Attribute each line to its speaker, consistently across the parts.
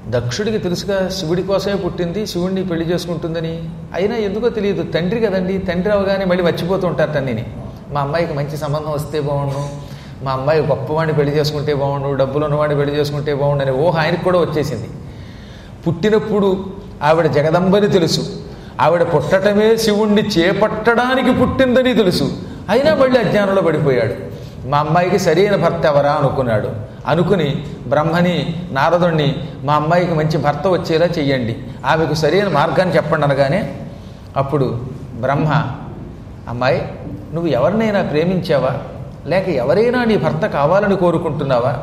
Speaker 1: దక్షుడికి తెలుసుగా శివుడి కోసమే పుట్టింది శివుడిని పెళ్లి చేసుకుంటుందని అయినా ఎందుకో తెలియదు తండ్రి కదండి తండ్రి అవగానే మళ్ళీ మర్చిపోతూ ఉంటారు తండ్రిని మా అమ్మాయికి మంచి సంబంధం వస్తే బాగుండు మా అమ్మాయి గొప్పవాడిని పెళ్లి చేసుకుంటే బాగుండు డబ్బులు ఉన్నవాడిని పెళ్లి చేసుకుంటే బాగుండు అనే ఊహ ఆయనకు కూడా వచ్చేసింది పుట్టినప్పుడు ఆవిడ జగదంబని తెలుసు ఆవిడ పుట్టటమే శివుణ్ణి చేపట్టడానికి పుట్టిందని తెలుసు అయినా మళ్ళీ అజ్ఞానంలో పడిపోయాడు మా అమ్మాయికి సరైన భర్త ఎవరా అనుకున్నాడు అనుకుని బ్రహ్మని నారదుణ్ణి మా అమ్మాయికి మంచి భర్త వచ్చేలా చెయ్యండి ఆమెకు సరైన మార్గాన్ని చెప్పండి అనగానే అప్పుడు బ్రహ్మ అమ్మాయి నువ్వు ఎవరినైనా ప్రేమించావా లేక ఎవరైనా నీ భర్త కావాలని కోరుకుంటున్నావా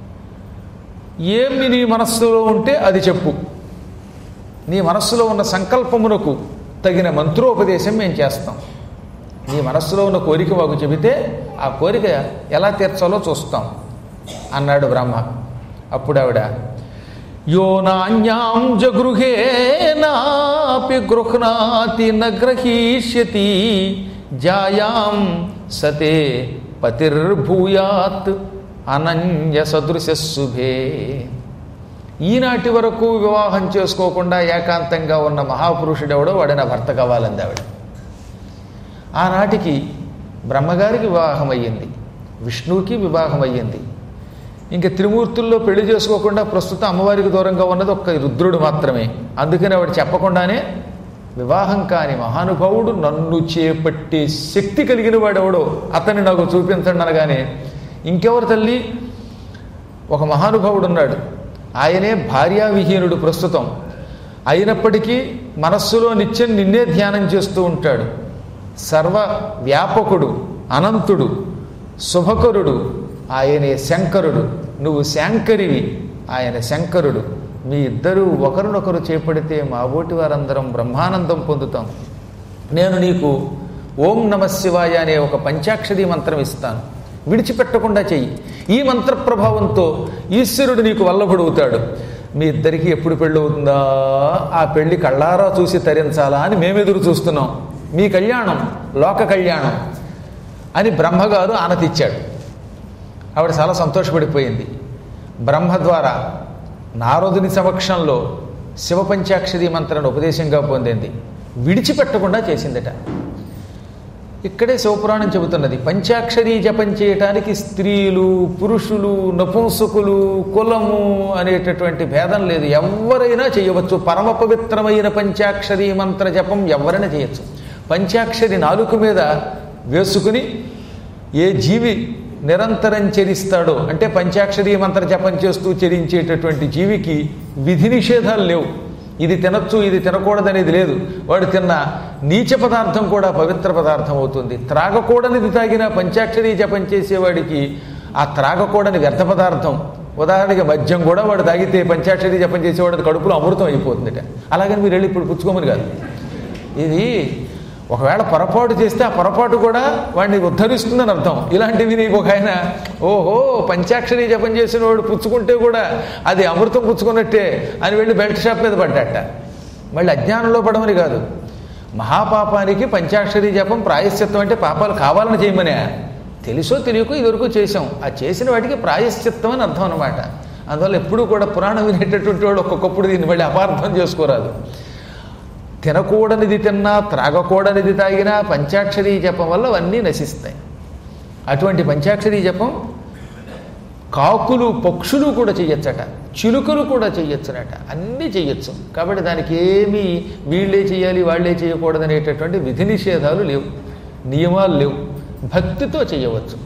Speaker 1: ఏమి నీ మనస్సులో ఉంటే అది చెప్పు నీ మనస్సులో ఉన్న సంకల్పమునకు తగిన మంత్రోపదేశం మేము చేస్తాం నీ మనస్సులో ఉన్న కోరిక మాకు చెబితే ఆ కోరిక ఎలా తీర్చాలో చూస్తాం అన్నాడు బ్రహ్మ అప్పుడు ఆవిడ యో నాణ్యాం జగృహేనాపి గృహ్ణాతి నగ్రహీష్యతి జాయాం సతే పతిర్భూయాత్ అనన్య సదృశ శుభే ఈనాటి వరకు వివాహం చేసుకోకుండా ఏకాంతంగా ఉన్న మహాపురుషుడెవడో వాడి నా భర్త కావాలంది ఆవిడ ఆనాటికి బ్రహ్మగారికి వివాహం అయ్యింది విష్ణువుకి వివాహం అయ్యింది ఇంకా త్రిమూర్తుల్లో పెళ్లి చేసుకోకుండా ప్రస్తుతం అమ్మవారికి దూరంగా ఉన్నది ఒక్క రుద్రుడు మాత్రమే అందుకని ఆవిడ చెప్పకుండానే వివాహం కాని మహానుభావుడు నన్ను చేపట్టే శక్తి కలిగిన వాడెవడో అతన్ని నాకు చూపించండి అనగానే ఇంకెవరు తల్లి ఒక మహానుభావుడు ఉన్నాడు ఆయనే భార్యావిహీనుడు ప్రస్తుతం అయినప్పటికీ మనస్సులో నిత్యం నిన్నే ధ్యానం చేస్తూ ఉంటాడు సర్వ వ్యాపకుడు అనంతుడు శుభకరుడు ఆయనే శంకరుడు నువ్వు శంకరివి ఆయన శంకరుడు మీ ఇద్దరూ ఒకరినొకరు చేపడితే మా ఓటి వారందరం బ్రహ్మానందం పొందుతాం నేను నీకు ఓం నమ శివాయ అనే ఒక పంచాక్షరి మంత్రం ఇస్తాను విడిచిపెట్టకుండా చెయ్యి ఈ మంత్ర ప్రభావంతో ఈశ్వరుడు నీకు వల్లభుడవుతాడు మీ ఇద్దరికి ఎప్పుడు పెళ్ళి అవుతుందా ఆ పెళ్లి కళ్ళారా చూసి తరించాలా అని మేమెదురు చూస్తున్నాం మీ కళ్యాణం లోక కళ్యాణం అని బ్రహ్మగారు ఆనతిచ్చాడు ఆవిడ చాలా సంతోషపడిపోయింది బ్రహ్మ ద్వారా నారదుని సమక్షంలో శివపంచాక్షరి మంత్రాన్ని ఉపదేశంగా పొందింది విడిచిపెట్టకుండా చేసిందట ఇక్కడే శివపురాణం చెబుతున్నది పంచాక్షరీ జపం చేయటానికి స్త్రీలు పురుషులు నపుంసకులు కులము అనేటటువంటి భేదం లేదు ఎవరైనా చేయవచ్చు పరమ పవిత్రమైన పంచాక్షరీ మంత్ర జపం ఎవరైనా చేయొచ్చు పంచాక్షరి నాలుక మీద వేసుకుని ఏ జీవి నిరంతరం చరిస్తాడో అంటే పంచాక్షరీ మంత్ర జపం చేస్తూ చరించేటటువంటి జీవికి విధి నిషేధాలు లేవు ఇది తినచ్చు ఇది తినకూడదనేది లేదు వాడు తిన్న నీచ పదార్థం కూడా పవిత్ర పదార్థం అవుతుంది త్రాగకూడనిది తాగిన పంచాక్షరీ జపం చేసేవాడికి ఆ త్రాగకూడని వ్యర్థ పదార్థం ఉదాహరణకి మద్యం కూడా వాడు తాగితే పంచాక్షరీ జపం చేసేవాడు కడుపులో అమృతం అయిపోతుందిట అలాగని మీరు వెళ్ళి ఇప్పుడు పుచ్చుకోమని కాదు ఇది ఒకవేళ పొరపాటు చేస్తే ఆ పొరపాటు కూడా వాడిని ఉద్ధరిస్తుందని అర్థం ఇలాంటివి నీకు ఒక ఆయన ఓహో పంచాక్షరి జపం చేసిన వాడు పుచ్చుకుంటే కూడా అది అమృతం పుచ్చుకున్నట్టే అని వెళ్ళి బెల్ట్ షాప్ మీద పడ్డట మళ్ళీ అజ్ఞానంలో పడమని కాదు మహాపాపానికి పంచాక్షరి జపం ప్రాయశ్చిత్తం అంటే పాపాలు కావాలని చేయమనే తెలుసో తెలియకో ఇదివరకు చేసాం ఆ చేసిన వాటికి ప్రాయశ్చిత్తం అని అర్థం అనమాట అందువల్ల ఎప్పుడూ కూడా పురాణం వినేటటువంటి వాళ్ళు ఒక్కొక్కప్పుడు దీన్ని మళ్ళీ అపార్థం చేసుకోరాదు తినకూడనిది తిన్నా త్రాగకూడనిది తాగినా పంచాక్షరీ జపం వల్ల అవన్నీ నశిస్తాయి అటువంటి పంచాక్షరీ జపం కాకులు పక్షులు కూడా చెయ్యొచ్చట చిలుకలు కూడా చెయ్యొచ్చునట అన్నీ చెయ్యొచ్చు కాబట్టి దానికి ఏమీ వీళ్ళే చేయాలి వాళ్ళే చేయకూడదనేటటువంటి విధి నిషేధాలు లేవు నియమాలు లేవు భక్తితో చేయవచ్చు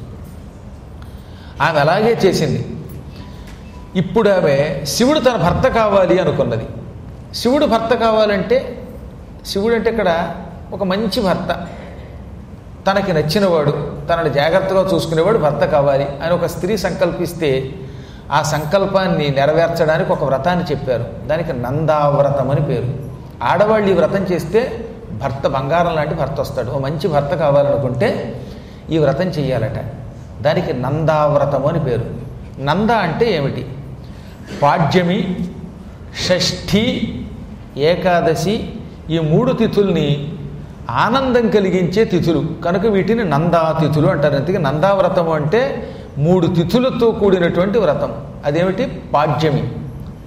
Speaker 1: ఆమె అలాగే చేసింది ఇప్పుడు ఆమె శివుడు తన భర్త కావాలి అనుకున్నది శివుడు భర్త కావాలంటే శివుడు అంటే ఇక్కడ ఒక మంచి భర్త తనకి నచ్చినవాడు తనని జాగ్రత్తగా చూసుకునేవాడు భర్త కావాలి అని ఒక స్త్రీ సంకల్పిస్తే ఆ సంకల్పాన్ని నెరవేర్చడానికి ఒక వ్రతాన్ని చెప్పారు దానికి నందావ్రతం అని పేరు ఆడవాళ్ళు ఈ వ్రతం చేస్తే భర్త బంగారం లాంటి భర్త వస్తాడు ఓ మంచి భర్త కావాలనుకుంటే ఈ వ్రతం చెయ్యాలట దానికి నందావ్రతం అని పేరు నంద అంటే ఏమిటి పాడ్యమి షష్ఠి ఏకాదశి ఈ మూడు తిథుల్ని ఆనందం కలిగించే తిథులు కనుక వీటిని నందా తిథులు అంటారు అందుకే నందావ్రతం అంటే మూడు తిథులతో కూడినటువంటి వ్రతం అదేమిటి పాడ్యమి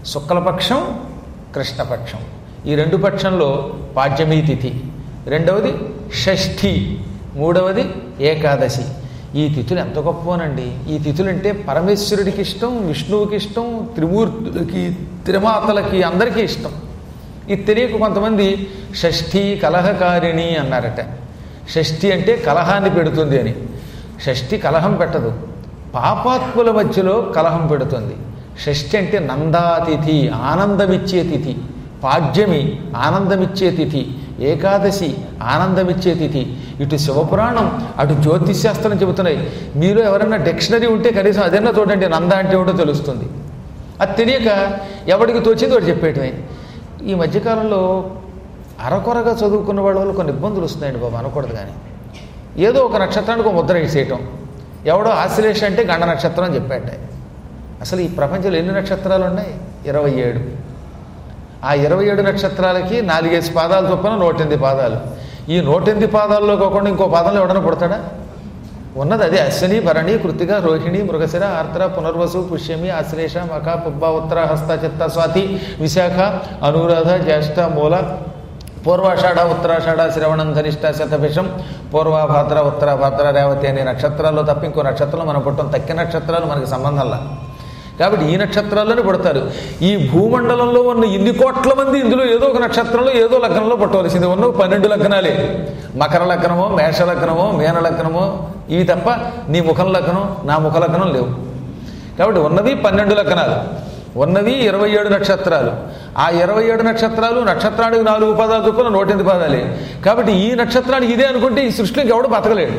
Speaker 1: శుక్లపక్షం కృష్ణపక్షం ఈ రెండు పక్షంలో పాడ్యమీ తిథి రెండవది షష్ఠి మూడవది ఏకాదశి ఈ తిథులు ఎంత గొప్పవనండి ఈ తిథులు అంటే పరమేశ్వరుడికి ఇష్టం విష్ణువుకి ఇష్టం త్రిమూర్తులకి త్రిమాతలకి అందరికీ ఇష్టం ఇది తెలియక కొంతమంది షష్ఠి కలహకారిణి అన్నారట షష్ఠి అంటే కలహాన్ని పెడుతుంది అని షష్ఠి కలహం పెట్టదు పాపాత్ముల మధ్యలో కలహం పెడుతుంది షష్ఠి అంటే నందాతిథి ఆనందమిచ్చే తిథి పాడ్యమి ఆనందమిచ్చే తిథి ఏకాదశి ఆనందమిచ్చే తిథి ఇటు శివపురాణం అటు జ్యోతిశాస్త్రం చెబుతున్నాయి మీలో ఎవరైనా డిక్షనరీ ఉంటే కనీసం అదన్నా చూడండి నంద అంటే ఏమిటో తెలుస్తుంది అది తెలియక ఎవడికి తోచింది వాడు చెప్పేయటమే ఈ మధ్యకాలంలో అరకొరగా చదువుకున్న వాళ్ళ వల్ల కొన్ని ఇబ్బందులు వస్తున్నాయండి బాబు అనకూడదు కానీ ఏదో ఒక నక్షత్రానికి ఒక ముద్ర వేసేయటం ఎవడో ఆశ్లేష అంటే గండ నక్షత్రం అని చెప్పాట అసలు ఈ ప్రపంచంలో ఎన్ని నక్షత్రాలు ఉన్నాయి ఇరవై ఏడు ఆ ఇరవై ఏడు నక్షత్రాలకి నాలుగేసి పాదాలు చొప్పున నూటెనిమిది పాదాలు ఈ నూటెనిమిది పాదాల్లో కాకుండా ఇంకో పాదంలో ఎవడన్నా పుడతాడా ఉన్నది అదే అశ్విని భరణి కృతిక రోహిణి మృగశిర ఆర్ద్ర పునర్వసు పుష్యమి ఆశ్లేష మఖ పుబ్బ ఉత్తర హస్త చిత్త స్వాతి విశాఖ అనురాధ జ్యేష్ఠ మూల పూర్వాషాఢ ఉత్తరాషాఢ శ్రవణం ధనిష్ట శతభిషం పూర్వాభాద్ర ఉత్తరాభాద్ర రేవతి అనే నక్షత్రాల్లో తప్ప ఇంకో నక్షత్రం మనం పుట్టం తక్కిన నక్షత్రాలు మనకి సంబంధంలా కాబట్టి ఈ నక్షత్రాల్లోనే పుడతారు ఈ భూమండలంలో ఉన్న ఇన్ని కోట్ల మంది ఇందులో ఏదో ఒక నక్షత్రంలో ఏదో లగ్నంలో పుట్టవలసింది ఉన్న పన్నెండు లగ్నాలే మకర లగ్నమో మేష లగ్నమో మీన లగ్నమో ఇవి తప్ప నీ ముఖం లగ్నం నా ముఖ లగ్నం లేవు కాబట్టి ఉన్నవి పన్నెండు లగ్నాలు ఉన్నవి ఇరవై ఏడు నక్షత్రాలు ఆ ఇరవై ఏడు నక్షత్రాలు నక్షత్రానికి నాలుగు పదాలు చొప్పున నూటెనిమిది పదాలే కాబట్టి ఈ నక్షత్రానికి ఇదే అనుకుంటే ఈ సృష్టికి ఎవడు బతకలేడు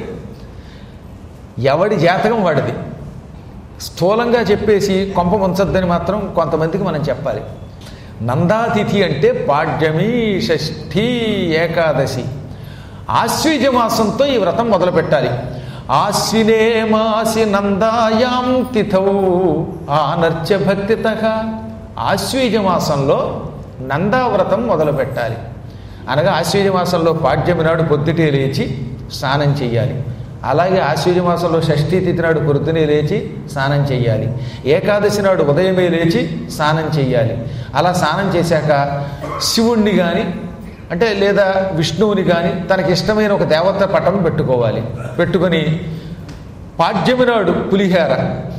Speaker 1: ఎవడి జాతకం వాడిది స్థూలంగా చెప్పేసి కొంప ముంచద్దని మాత్రం కొంతమందికి మనం చెప్పాలి నందాతిథి అంటే పాడ్యమి షష్ఠి ఏకాదశి ఆశ్వీజ మాసంతో ఈ వ్రతం మొదలు పెట్టాలి ఆశ్వినే మాసి నందాయాం తిథౌ ఆనర్చ భక్తిత ఆశ్వీజ మాసంలో నందావ్రతం మొదలు పెట్టాలి అనగా ఆశ్వీజ మాసంలో పాడ్యమి నాడు పొద్దుటే లేచి స్నానం చేయాలి అలాగే ఆశ్వీజ మాసంలో షష్ఠీ తిథి నాడు పొద్దునే లేచి స్నానం చేయాలి ఏకాదశి నాడు ఉదయమే లేచి స్నానం చేయాలి అలా స్నానం చేశాక శివుణ్ణి కానీ అంటే లేదా విష్ణువుని కానీ తనకి ఇష్టమైన ఒక దేవత పటం పెట్టుకోవాలి పెట్టుకొని పాడ్యమి నాడు పులిహార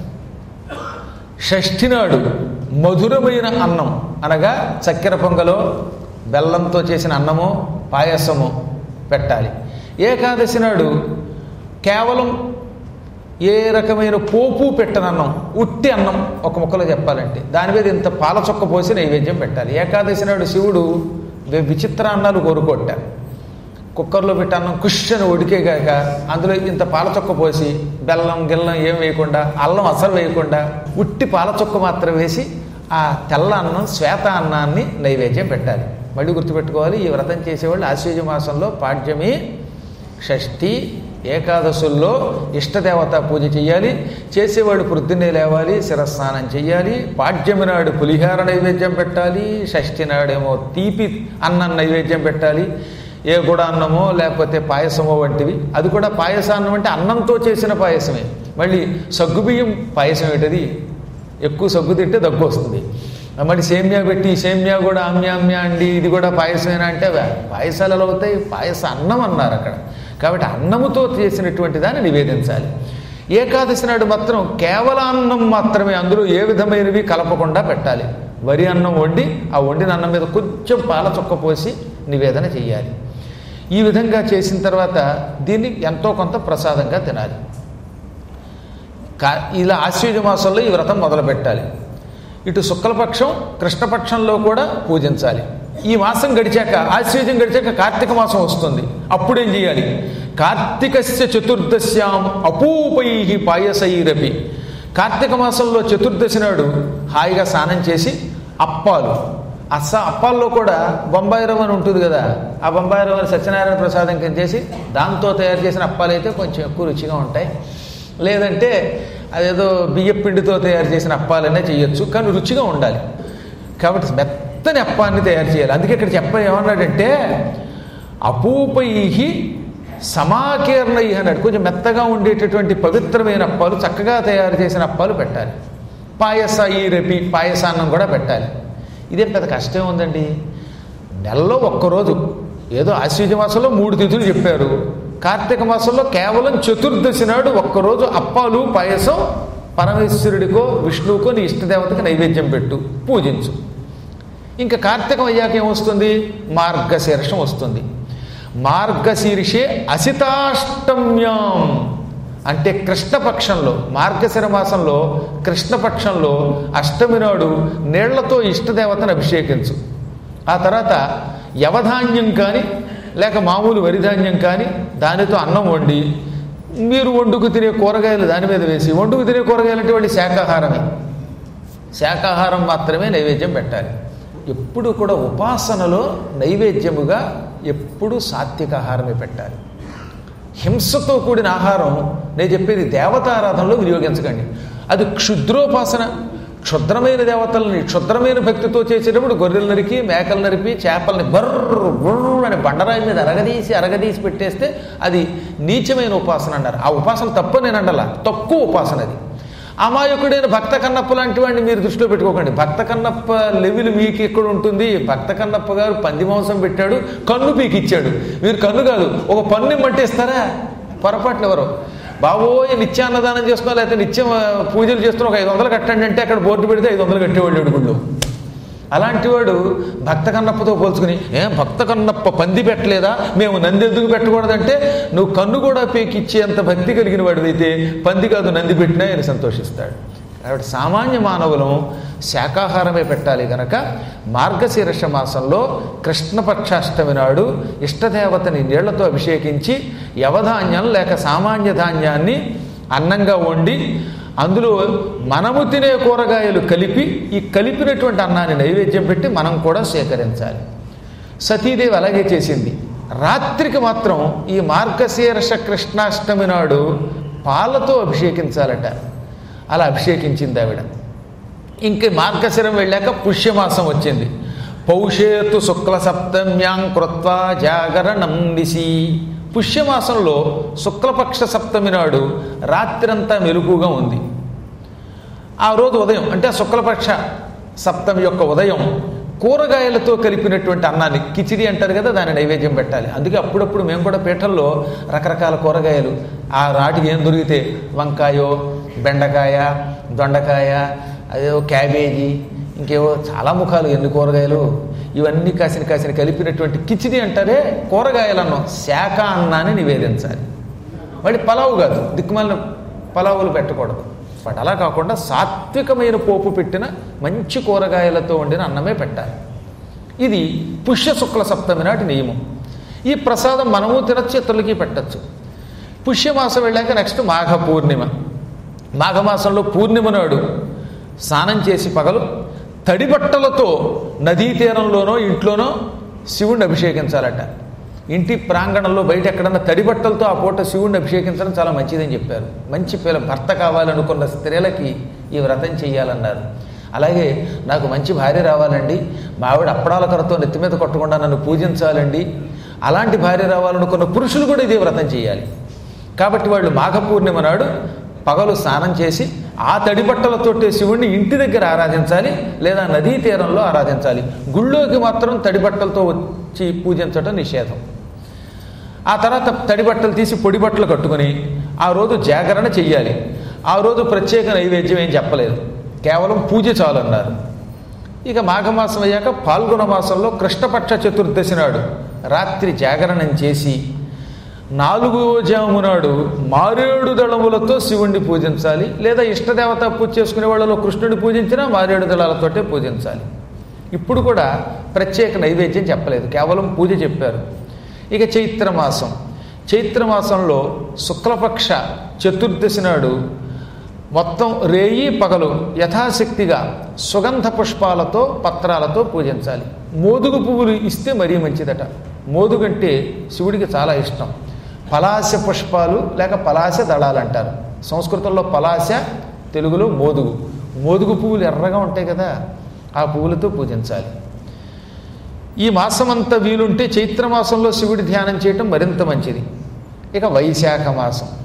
Speaker 1: షష్ఠి నాడు మధురమైన అన్నం అనగా చక్కెర పొంగలో బెల్లంతో చేసిన అన్నమో పాయసమో పెట్టాలి ఏకాదశి నాడు కేవలం ఏ రకమైన పోపు పెట్టనన్నం ఉట్టి అన్నం ఒక ముక్కలో చెప్పాలంటే దాని మీద ఇంత పాల చొక్క పోసి నైవేద్యం పెట్టాలి ఏకాదశి నాడు శివుడు వి- విచిత్ర అన్నాలు కోరుకోట కుక్కర్లో పెట్టి అన్నం కుష్ని ఉడికేగాక అందులో ఇంత పాల చొక్క పోసి బెల్లం గిల్లం ఏం వేయకుండా అల్లం అసలు వేయకుండా ఉట్టి పాల చొక్క మాత్రం వేసి ఆ తెల్ల అన్నం శ్వేత అన్నాన్ని నైవేద్యం పెట్టాలి మళ్ళీ గుర్తుపెట్టుకోవాలి ఈ వ్రతం చేసేవాళ్ళు ఆశ్వీజ మాసంలో పాడ్యమి షష్ఠి ఏకాదశుల్లో ఇష్టదేవత పూజ చేయాలి చేసేవాడు పొద్దున్నే లేవాలి శిరస్నానం చేయాలి పాడ్యమి నాడు పులిహార నైవేద్యం పెట్టాలి షష్ఠి నాడేమో తీపి అన్నం నైవేద్యం పెట్టాలి ఏ గుడ అన్నమో లేకపోతే పాయసమో వంటివి అది కూడా పాయసాన్నం అంటే అన్నంతో చేసిన పాయసమే మళ్ళీ సగ్గుబియ్యం పాయసం ఏంటది ఎక్కువ సగ్గు తింటే దగ్గు వస్తుంది మరి సేమ్యా పెట్టి సేమ్యా కూడా అమ్యామ్యా అండి ఇది కూడా పాయసమేనా అంటే అవే పాయసాలు ఎలా అవుతాయి పాయస అన్నం అన్నారు అక్కడ కాబట్టి అన్నముతో చేసినటువంటి దాన్ని నివేదించాలి ఏకాదశి నాడు మాత్రం కేవల అన్నం మాత్రమే అందులో ఏ విధమైనవి కలపకుండా పెట్టాలి వరి అన్నం వండి ఆ వండిన అన్నం మీద కొంచెం పాల చొక్క పోసి నివేదన చేయాలి ఈ విధంగా చేసిన తర్వాత దీన్ని ఎంతో కొంత ప్రసాదంగా తినాలి కా ఇలా ఆశ్వీజ మాసంలో ఈ వ్రతం మొదలు పెట్టాలి ఇటు శుక్లపక్షం కృష్ణపక్షంలో కూడా పూజించాలి ఈ మాసం గడిచాక ఆశ్వీజం గడిచాక కార్తీక మాసం వస్తుంది అప్పుడేం చేయాలి కార్తీకస్య చతుర్దశ్యాం అపూపై పాయసైరపి కార్తీక మాసంలో చతుర్దశి నాడు హాయిగా స్నానం చేసి అప్పాలు అస్స అప్పాల్లో కూడా బొంబాయి రవ్వ అని ఉంటుంది కదా ఆ బొంబాయి రవ్వని సత్యనారాయణ ప్రసాదం కింద చేసి దాంతో తయారు చేసిన అప్పాలు అయితే కొంచెం ఎక్కువ రుచిగా ఉంటాయి లేదంటే అదేదో బియ్య పిండితో తయారు చేసిన అప్పాలనే చేయొచ్చు కానీ రుచిగా ఉండాలి కాబట్టి మెత్తని అప్పాన్ని తయారు చేయాలి అందుకే ఇక్కడ చెప్ప ఏమన్నాడంటే అపూపై సమాకీర్ణై అన్నాడు కొంచెం మెత్తగా ఉండేటటువంటి పవిత్రమైన అప్పాలు చక్కగా తయారు చేసిన అప్పాలు పెట్టాలి పాయస ఈ రెపి పాయసాన్నం కూడా పెట్టాలి ఇదేం పెద్ద కష్టం ఉందండి నెలలో ఒక్కరోజు ఏదో ఆశ్వీజ మాసంలో మూడు తిథులు చెప్పారు కార్తీక మాసంలో కేవలం చతుర్దశి నాడు ఒక్కరోజు అప్పాలు పాయసం పరమేశ్వరుడికో విష్ణువుకో నీ ఇష్టదేవతకి నైవేద్యం పెట్టు పూజించు ఇంకా కార్తీకం అయ్యాక ఏమొస్తుంది మార్గశీర్షం వస్తుంది మార్గశీర్షే అసితాష్టమ్యాం అంటే కృష్ణపక్షంలో మార్గశిర మాసంలో కృష్ణపక్షంలో అష్టమి నాడు నీళ్లతో ఇష్టదేవతను అభిషేకించు ఆ తర్వాత యవధాన్యం కానీ లేక మామూలు వరిధాన్యం కానీ దానితో అన్నం వండి మీరు వండుకు తినే కూరగాయలు దాని మీద వేసి వండుకు తినే కూరగాయలు అంటే వాళ్ళు శాకాహారమే శాకాహారం మాత్రమే నైవేద్యం పెట్టాలి ఎప్పుడు కూడా ఉపాసనలో నైవేద్యముగా ఎప్పుడు సాత్విక ఆహారమే పెట్టాలి హింసతో కూడిన ఆహారం నేను చెప్పేది దేవతారాధనలో వినియోగించకండి అది క్షుద్రోపాసన క్షుద్రమైన దేవతల్ని క్షుద్రమైన భక్తితో చేసేటప్పుడు గొర్రెలు నరికి మేకలు నరిపి చేపల్ని బర్ర బుర్ర అని బండరాయి మీద అరగదీసి అరగదీసి పెట్టేస్తే అది నీచమైన ఉపాసన అన్నారు ఆ ఉపాసన తప్పు నేను అండలా తక్కువ ఉపాసన అది అమాయకుడైన భక్త కన్నప్ప లాంటి వాడిని మీరు దృష్టిలో పెట్టుకోకండి భక్త కన్నప్ప లెవెల్ మీకు ఎక్కడ ఉంటుంది భక్త కన్నప్ప గారు పంది మాంసం పెట్టాడు కన్ను పీకి ఇచ్చాడు మీరు కన్ను కాదు ఒక పన్ను ఇమ్మంటే ఇస్తారా పొరపాటున ఎవరు బాబోయ్ నిత్యాన్నదానం చేస్తున్నా లేకపోతే నిత్యం ఆ, పూజలు చేస్తున్నా ఒక ఐదు వందలు కట్టండి అంటే అక్కడ బోర్డు పెడితే ఐదు వందలు కట్టేవాళ్ళు అడుగుళ్ళు అలాంటి వాడు భక్త కన్నప్పతో పోల్చుకుని ఏం భక్త కన్నప్ప పంది పెట్టలేదా మేము నంది ఎందుకు పెట్టకూడదంటే నువ్వు కన్ను కూడా పేకిచ్చేంత భక్తి కలిగిన వాడివైతే పంది కాదు నంది పెట్టినా ఆయన సంతోషిస్తాడు కాబట్టి సామాన్య మానవులం శాకాహారమే పెట్టాలి గనక మార్గశీర్ష మాసంలో కృష్ణపక్షాష్టమి నాడు ఇష్టదేవతని నీళ్లతో అభిషేకించి యవధాన్యం లేక సామాన్య ధాన్యాన్ని అన్నంగా వండి అందులో మనము తినే కూరగాయలు కలిపి ఈ కలిపినటువంటి అన్నాన్ని నైవేద్యం పెట్టి మనం కూడా స్వీకరించాలి సతీదేవి అలాగే చేసింది రాత్రికి మాత్రం ఈ మార్గశీర్ష కృష్ణాష్టమి నాడు పాలతో అభిషేకించాలట అలా అభిషేకించింది ఆవిడ ఇంక మార్గశిరం వెళ్ళాక పుష్యమాసం వచ్చింది పౌషేతు శుక్ల సప్తమ్యాం కృత్వా జాగరణం నిసి పుష్యమాసంలో శుక్లపక్ష సప్తమి నాడు రాత్రంతా మెలుగుగా ఉంది ఆ రోజు ఉదయం అంటే శుక్లపక్ష సప్తమి యొక్క ఉదయం కూరగాయలతో కలిపినటువంటి అన్నాన్ని కిచిడి అంటారు కదా దాన్ని నైవేద్యం పెట్టాలి అందుకే అప్పుడప్పుడు మేము కూడా పీఠల్లో రకరకాల కూరగాయలు ఆ రాటికి ఏం దొరికితే వంకాయో బెండకాయ దొండకాయ అదేవో క్యాబేజీ ఇంకేవో చాలా ముఖాలు ఎన్ని కూరగాయలు ఇవన్నీ కాసిన కాసిన కలిపినటువంటి కిచిడి అంటారే కూరగాయలన్నం శాఖ అన్నాన్ని నివేదించాలి మళ్ళీ పలావు కాదు దిక్కుమాలిన పలావులు పెట్టకూడదు బట్ అలా కాకుండా సాత్వికమైన పోపు పెట్టిన మంచి కూరగాయలతో వండిన అన్నమే పెట్టాలి ఇది పుష్య శుక్ల సప్తమి నాటి నియమం ఈ ప్రసాదం మనము తినచ్చు ఇతరులకి పెట్టచ్చు పుష్యమాసం వెళ్ళాక నెక్స్ట్ మాఘ పూర్ణిమ మాఘమాసంలో పూర్ణిమ నాడు స్నానం చేసి పగలు తడి బట్టలతో నదీ తీరంలోనో ఇంట్లోనో శివుణ్ణి అభిషేకించాలట ఇంటి ప్రాంగణంలో బయట ఎక్కడన్నా తడి బట్టలతో ఆ పూట శివుణ్ణి అభిషేకించడం చాలా మంచిదని చెప్పారు మంచి పిల్ల భర్త కావాలనుకున్న స్త్రీలకి ఈ వ్రతం చేయాలన్నారు అలాగే నాకు మంచి భార్య రావాలండి మా ఆవిడ అప్పడాల కరతో నెత్తి మీద కొట్టకుండా నన్ను పూజించాలండి అలాంటి భార్య రావాలనుకున్న పురుషులు కూడా ఇదే వ్రతం చేయాలి కాబట్టి వాళ్ళు మాఘ పూర్ణిమ నాడు పగలు స్నానం చేసి ఆ తడి బట్టలతోటే శివుణ్ణి ఇంటి దగ్గర ఆరాధించాలి లేదా నదీ తీరంలో ఆరాధించాలి గుళ్ళోకి మాత్రం తడి బట్టలతో వచ్చి పూజించడం నిషేధం ఆ తర్వాత తడి బట్టలు తీసి పొడి బట్టలు కట్టుకొని ఆ రోజు జాగరణ చెయ్యాలి ఆ రోజు ప్రత్యేక నైవేద్యం ఏం చెప్పలేదు కేవలం పూజ చాలన్నారు ఇక మాఘమాసం అయ్యాక పాల్గొన మాసంలో కృష్ణపక్ష చతుర్దశి నాడు రాత్రి జాగరణం చేసి నాలుగో జాము నాడు మారేడు దళములతో శివుణ్ణి పూజించాలి లేదా ఇష్టదేవత పూజ చేసుకునే వాళ్ళలో కృష్ణుడిని పూజించినా మారేడు దళాలతోటే పూజించాలి ఇప్పుడు కూడా ప్రత్యేక నైవేద్యం చెప్పలేదు కేవలం పూజ చెప్పారు ఇక చైత్రమాసం చైత్రమాసంలో శుక్లపక్ష చతుర్దశి నాడు మొత్తం రేయి పగలు యథాశక్తిగా సుగంధ పుష్పాలతో పత్రాలతో పూజించాలి మోదుగు పువ్వులు ఇస్తే మరీ మంచిదట మోదుగంటే శివుడికి చాలా ఇష్టం పలాస పుష్పాలు లేక పలాస దళాలు అంటారు సంస్కృతంలో పలాస తెలుగులో మోదుగు మోదుగు పువ్వులు ఎర్రగా ఉంటాయి కదా ఆ పువ్వులతో పూజించాలి ఈ మాసమంతా వీలుంటే చైత్రమాసంలో శివుడి ధ్యానం చేయటం మరింత మంచిది ఇక వైశాఖ మాసం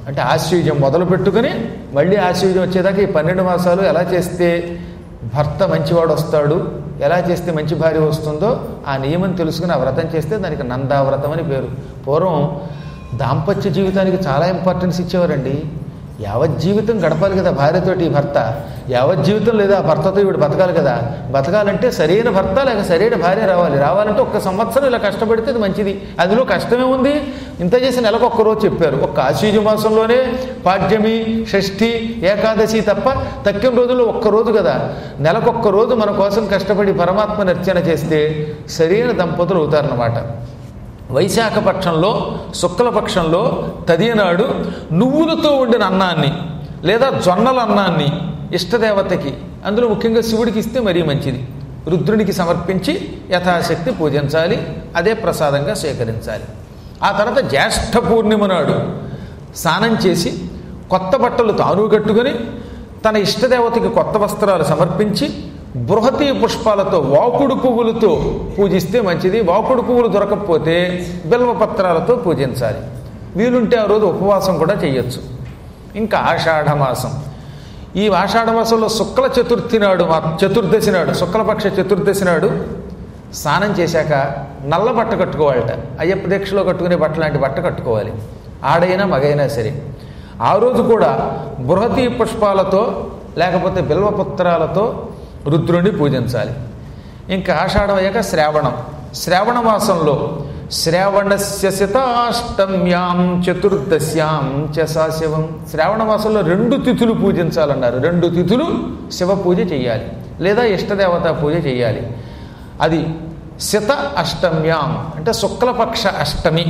Speaker 1: అంటే ఆశ్వయుజం మొదలు పెట్టుకుని మళ్ళీ ఆశ్వయుజం వచ్చేదాకా ఈ పన్నెండు మాసాలు ఎలా చేస్తే భర్త మంచివాడు వస్తాడు ఎలా చేస్తే మంచి భార్య వస్తుందో ఆ నియమం తెలుసుకుని ఆ వ్రతం చేస్తే దానికి నందావ్రతం అని పేరు పూర్వం దాంపత్య జీవితానికి చాలా ఇంపార్టెన్స్ ఇచ్చేవారండి యావత్ జీవితం గడపాలి కదా భార్యతోటి ఈ భర్త యావత్ జీవితం లేదా ఆ భర్తతో ఇవిడు బతకాలి కదా బతకాలంటే సరైన భర్త లేక సరైన భార్య రావాలి రావాలంటే ఒక్క సంవత్సరం ఇలా కష్టపడితే అది మంచిది అందులో కష్టమే ఉంది ఇంత చేసి నెలకు ఒక్క రోజు చెప్పారు ఒక్క ఆశ్వీజ మాసంలోనే పాడ్యమి షష్ఠి ఏకాదశి తప్ప తక్కిన రోజుల్లో ఒక్క రోజు కదా నెలకొక్క రోజు మన కోసం కష్టపడి పరమాత్మని అర్చన చేస్తే సరైన దంపతులు అవుతారన్నమాట వైశాఖ పక్షంలో శుక్లపక్షంలో తదియనాడు నువ్వులతో వండిన అన్నాన్ని లేదా జొన్నల అన్నాన్ని ఇష్టదేవతకి అందులో ముఖ్యంగా శివుడికి ఇస్తే మరీ మంచిది రుద్రునికి సమర్పించి యథాశక్తి పూజించాలి అదే ప్రసాదంగా స్వీకరించాలి ఆ తర్వాత జ్యేష్ఠ పూర్ణిమ నాడు స్నానం చేసి కొత్త బట్టలు తాను కట్టుకొని తన ఇష్టదేవతకి కొత్త వస్త్రాలు సమర్పించి బృహతి పుష్పాలతో వాకుడు పువ్వులతో పూజిస్తే మంచిది వాకుడు పువ్వులు దొరకకపోతే బిల్వపత్రాలతో పూజించాలి వీలుంటే ఆ రోజు ఉపవాసం కూడా చేయొచ్చు ఇంకా ఆషాఢమాసం ఈ ఆషాఢమాసంలో శుక్ల చతుర్థి నాడు మా చతుర్దశి నాడు శుక్లపక్ష చతుర్దశి నాడు స్నానం చేశాక నల్ల బట్ట కట్టుకోవాలట అయ్యప్ప దీక్షలో కట్టుకునే బట్ట లాంటి బట్ట కట్టుకోవాలి ఆడైనా మగైనా సరే ఆ రోజు కూడా బృహతి పుష్పాలతో లేకపోతే బిల్వపుత్రాలతో రుద్రుణ్ణి పూజించాలి ఇంకా ఆషాఢం అయ్యాక శ్రావణం శ్రావణ మాసంలో శ్రావణస్య శతాష్టమ్యాం చతుర్దశ్యాం చ సాశివం శ్రావణ మాసంలో రెండు తిథులు పూజించాలన్నారు రెండు తిథులు శివ పూజ చేయాలి లేదా ఇష్టదేవత పూజ చేయాలి అది శత అష్టమ్యాం అంటే శుక్లపక్ష అష్టమి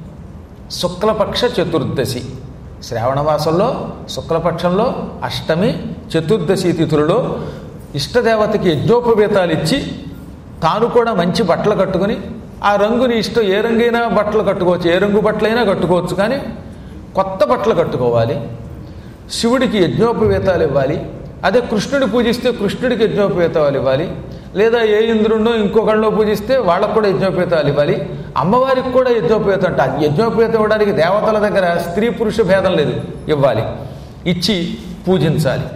Speaker 1: శుక్లపక్ష చతుర్దశి శ్రావణ మాసంలో శుక్లపక్షంలో అష్టమి చతుర్దశి తిథులలో ఇష్టదేవతకి యజ్ఞోపవేతాలు ఇచ్చి తాను కూడా మంచి బట్టలు కట్టుకుని ఆ రంగుని ఇష్టం ఏ రంగైనా బట్టలు కట్టుకోవచ్చు ఏ రంగు బట్టలైనా కట్టుకోవచ్చు కానీ కొత్త బట్టలు కట్టుకోవాలి శివుడికి యజ్ఞోపవేతాలు ఇవ్వాలి అదే కృష్ణుడి పూజిస్తే కృష్ణుడికి యజ్ఞోపవేతాలు ఇవ్వాలి లేదా ఏ ఇంద్రుడినో ఇంకొకళ్ళలో పూజిస్తే వాళ్ళకు కూడా యజ్ఞోపేతాలు ఇవ్వాలి అమ్మవారికి కూడా యజ్ఞోపేతం అంట యజ్ఞోపేతం ఇవ్వడానికి దేవతల దగ్గర స్త్రీ పురుష భేదం లేదు ఇవ్వాలి ఇచ్చి పూజించాలి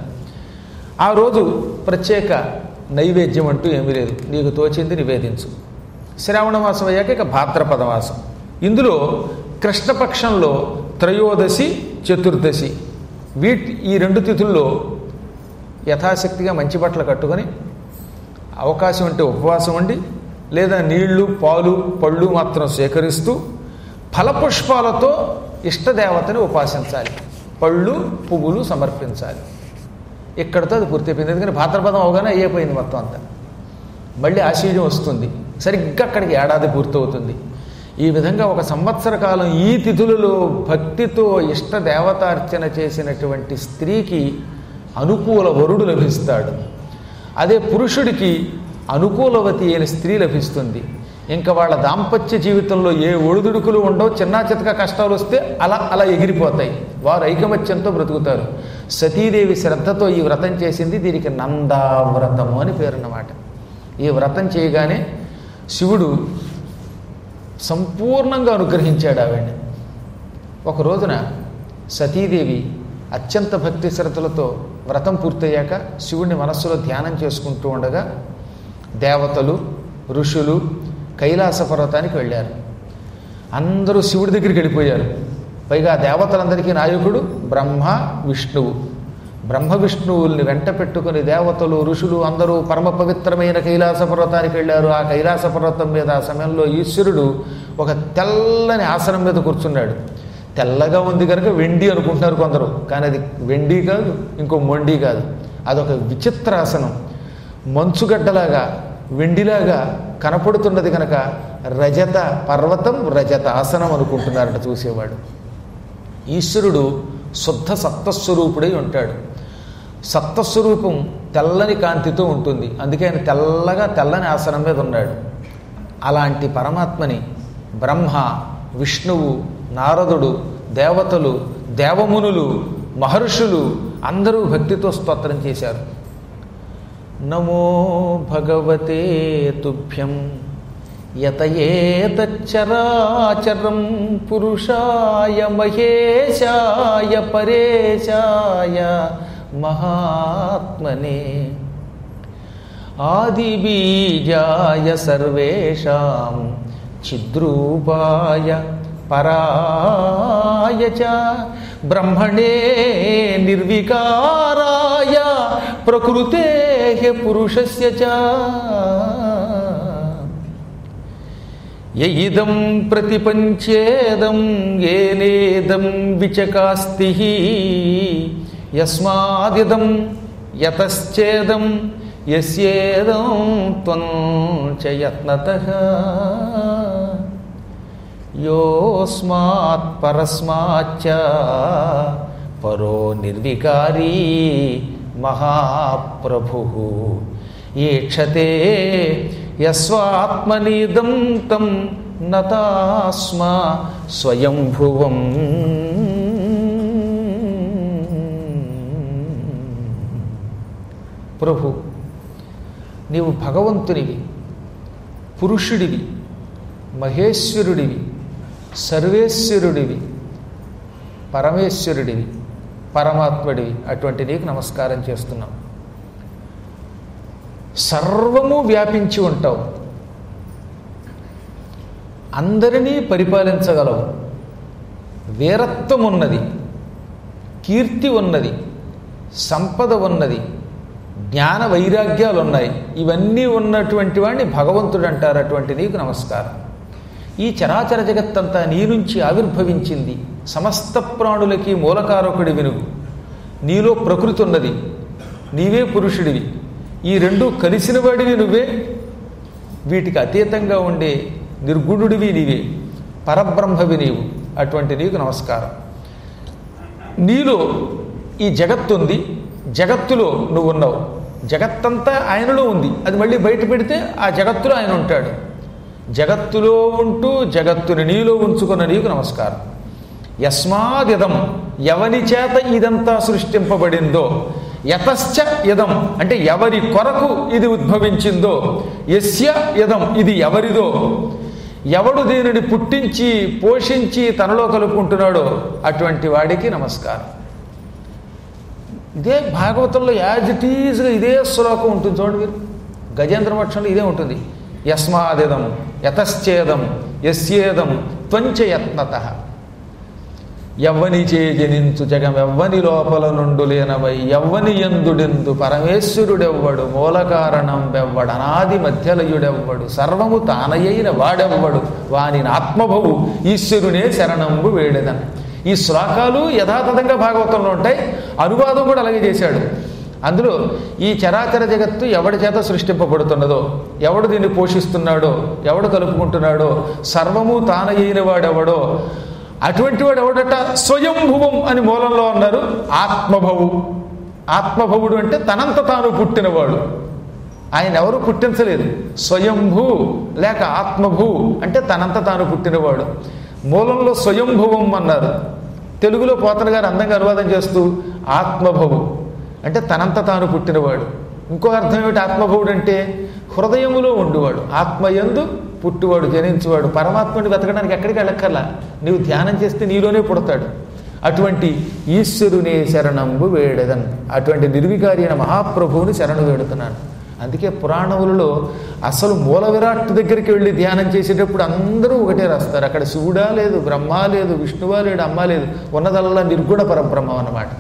Speaker 1: ఆ రోజు ప్రత్యేక నైవేద్యం అంటూ ఏమీ లేదు నీకు తోచింది నివేదించు శ్రావణ మాసం అయ్యాక ఇక భాద్రపద మాసం ఇందులో కృష్ణపక్షంలో త్రయోదశి చతుర్దశి వీటి ఈ రెండు తిథుల్లో యథాశక్తిగా మంచి బట్టలు కట్టుకొని అవకాశం ఉంటే ఉపవాసం ఉండి లేదా నీళ్లు పాలు పళ్ళు మాత్రం సేకరిస్తూ ఫలపుష్పాలతో ఇష్టదేవతని ఉపాసించాలి పళ్ళు పువ్వులు సమర్పించాలి ఇక్కడితో అది పూర్తయిపోయింది ఎందుకంటే భాద్రపదం అవగానే అయ్యిపోయింది మొత్తం అంతా మళ్ళీ ఆశీర్యం వస్తుంది సరిగ్గా అక్కడికి ఏడాది పూర్తవుతుంది ఈ విధంగా ఒక సంవత్సర కాలం ఈ తిథులలో భక్తితో ఇష్ట దేవతార్చన చేసినటువంటి స్త్రీకి అనుకూల వరుడు లభిస్తాడు అదే పురుషుడికి అనుకూలవతి అయిన స్త్రీ లభిస్తుంది ఇంకా వాళ్ళ దాంపత్య జీవితంలో ఏ ఒడిదుడుకులు ఉండవు చిన్న చితక కష్టాలు వస్తే అలా అలా ఎగిరిపోతాయి వారు ఐకమత్యంతో బ్రతుకుతారు సతీదేవి శ్రద్ధతో ఈ వ్రతం చేసింది దీనికి నందావ్రతము అని పేరున్నమాట ఈ వ్రతం చేయగానే శివుడు సంపూర్ణంగా అనుగ్రహించాడు ఆవిడ్ని ఒక రోజున సతీదేవి అత్యంత భక్తి శ్రద్ధలతో వ్రతం పూర్తయ్యాక శివుడిని మనస్సులో ధ్యానం చేసుకుంటూ ఉండగా దేవతలు ఋషులు కైలాస పర్వతానికి వెళ్ళారు అందరూ శివుడి దగ్గరికి వెళ్ళిపోయారు పైగా దేవతలందరికీ నాయకుడు బ్రహ్మ విష్ణువు బ్రహ్మ విష్ణువుల్ని వెంట పెట్టుకుని దేవతలు ఋషులు అందరూ పరమ పవిత్రమైన కైలాస పర్వతానికి వెళ్ళారు ఆ కైలాస పర్వతం మీద ఆ సమయంలో ఈశ్వరుడు ఒక తెల్లని ఆసనం మీద కూర్చున్నాడు తెల్లగా ఉంది కనుక వెండి అనుకుంటున్నారు కొందరు కానీ అది వెండి కాదు ఇంకో మొండి కాదు అదొక విచిత్ర ఆసనం మంచుగడ్డలాగా వెండిలాగా కనపడుతున్నది కనుక రజత పర్వతం రజత ఆసనం అనుకుంటున్నారట చూసేవాడు ఈశ్వరుడు శుద్ధ సత్వస్వరూపుడై ఉంటాడు సత్వస్వరూపం తెల్లని కాంతితో ఉంటుంది అందుకే ఆయన తెల్లగా తెల్లని ఆసనం మీద ఉన్నాడు అలాంటి పరమాత్మని బ్రహ్మ విష్ణువు నారదుడు దేవతలు దేవమునులు మహర్షులు అందరూ భక్తితో స్తోత్రం చేశారు నమో భగవతే తుభ్యం యతయేతచ్చరాచరం పురుషాయ మహేశాయ పరేశాయ మహాత్మనే ఆదిబీజాయ సర్వేషాం చిద్రూపాయ పరాయ చ బ్రహ్మణే నిర్వికారాయ ప్రకృతే పురుషస్య చ యయిదం ప్రతిపంచేదం ఏనేదం విచకాస్తి యస్మాదిదం యతశ్చేదం యస్యేదం త్వం చ యత్నతః యోస్మాత్ పరస్మాచ్చ పరో నిర్వికారీ మహాప్రభు ఈక్షతే యస్వాత్మనీదం తం నతాస్మ స్వయంభువం ప్రభు నీవు భగవంతునివి పురుషుడివి మహేశ్వరుడివి సర్వేశ్వరుడివి పరమేశ్వరుడివి పరమాత్ముడివి అటువంటి నీకు నమస్కారం చేస్తున్నాం సర్వము వ్యాపించి ఉంటావు అందరినీ పరిపాలించగలవు వీరత్వం ఉన్నది కీర్తి ఉన్నది సంపద ఉన్నది జ్ఞాన వైరాగ్యాలు ఉన్నాయి ఇవన్నీ ఉన్నటువంటి వాడిని భగవంతుడు అంటారు అటువంటి నీకు నమస్కారం ఈ చరాచర జగత్తంతా నీ నుంచి ఆవిర్భవించింది సమస్త ప్రాణులకి మూలకారకుడి వినుగు నీలో ప్రకృతి ఉన్నది నీవే పురుషుడివి ఈ రెండు కలిసిన వాడివి నువ్వే వీటికి అతీతంగా ఉండే నిర్గుణుడివి నీవే పరబ్రహ్మవి నీవు అటువంటి నీకు నమస్కారం నీలో ఈ జగత్తు ఉంది జగత్తులో నువ్వు ఉన్నావు జగత్తంతా ఆయనలో ఉంది అది మళ్ళీ బయట పెడితే ఆ జగత్తులో ఆయన ఉంటాడు జగత్తులో ఉంటూ జగత్తుని నీలో ఉంచుకున్న నీకు నమస్కారం యస్మాదిదం ఎవని చేత ఇదంతా సృష్టింపబడిందో యతశ్చ ఇదం అంటే ఎవరి కొరకు ఇది ఉద్భవించిందో యస్య ఇదం ఇది ఎవరిదో ఎవడు దీనిని పుట్టించి పోషించి తనలో కలుపుకుంటున్నాడో అటువంటి వాడికి నమస్కారం ఇదే భాగవతంలో యాజ్ ఇట్ ఈజ్గా ఇదే శ్లోకం ఉంటుంది చూడండి మీరు గజేంద్ర మోక్షంలో ఇదే ఉంటుంది యస్మాదిదం యతశ్చేదం యస్యేదం త్వంచ యత్నత ఎవ్వని చే జనించు జగం ఎవ్వని లోపల నుండు లేనవై ఎవ్వని ఎందుడెందు పరమేశ్వరుడెవ్వడు మూల కారణం వెవ్వడు అనాది మధ్యలయుడెవ్వడు సర్వము తానయైన వాడెవ్వడు వాని ఆత్మభవు ఈశ్వరునే శరణంబు వేడెదన్ ఈ శ్లోకాలు యథాతథంగా భాగవతంలో ఉంటాయి అనువాదం కూడా అలాగే చేశాడు అందులో ఈ చరాచర జగత్తు ఎవడి చేత సృష్టింపబడుతున్నదో ఎవడు దీన్ని పోషిస్తున్నాడో ఎవడు కలుపుకుంటున్నాడో సర్వము తానయ్యిన వాడెవడో అటువంటి వాడు ఎవడట స్వయంభువం అని మూలంలో అన్నారు ఆత్మభవు ఆత్మభవుడు అంటే తనంత తాను పుట్టినవాడు ఆయన ఎవరు పుట్టించలేదు స్వయంభూ లేక ఆత్మభూ అంటే తనంత తాను పుట్టినవాడు మూలంలో స్వయంభువం అన్నారు తెలుగులో పోతన గారు అందంగా అనువాదం చేస్తూ ఆత్మభవు అంటే తనంత తాను పుట్టినవాడు ఇంకో అర్థం ఏమిటి ఆత్మభవుడు అంటే హృదయములో ఉండువాడు ఆత్మయందు పుట్టువాడు జనించువాడు పరమాత్మని వెతకడానికి ఎక్కడికి వెళ్ళక్కర్లా నీవు ధ్యానం చేస్తే నీలోనే పుడతాడు అటువంటి ఈశ్వరునే శరణంబు వేడెదన్ అటువంటి నిర్వికారి అయిన మహాప్రభువుని శరణు వేడుతున్నాను అందుకే పురాణములలో అసలు మూల విరాట్ దగ్గరికి వెళ్ళి ధ్యానం చేసేటప్పుడు అందరూ ఒకటే రాస్తారు అక్కడ శివుడా లేదు బ్రహ్మ లేదు విష్ణువా లేడు అమ్మ లేదు ఉన్నదల్లా నిర్గుణ పరబ్రహ్మం అన్నమాట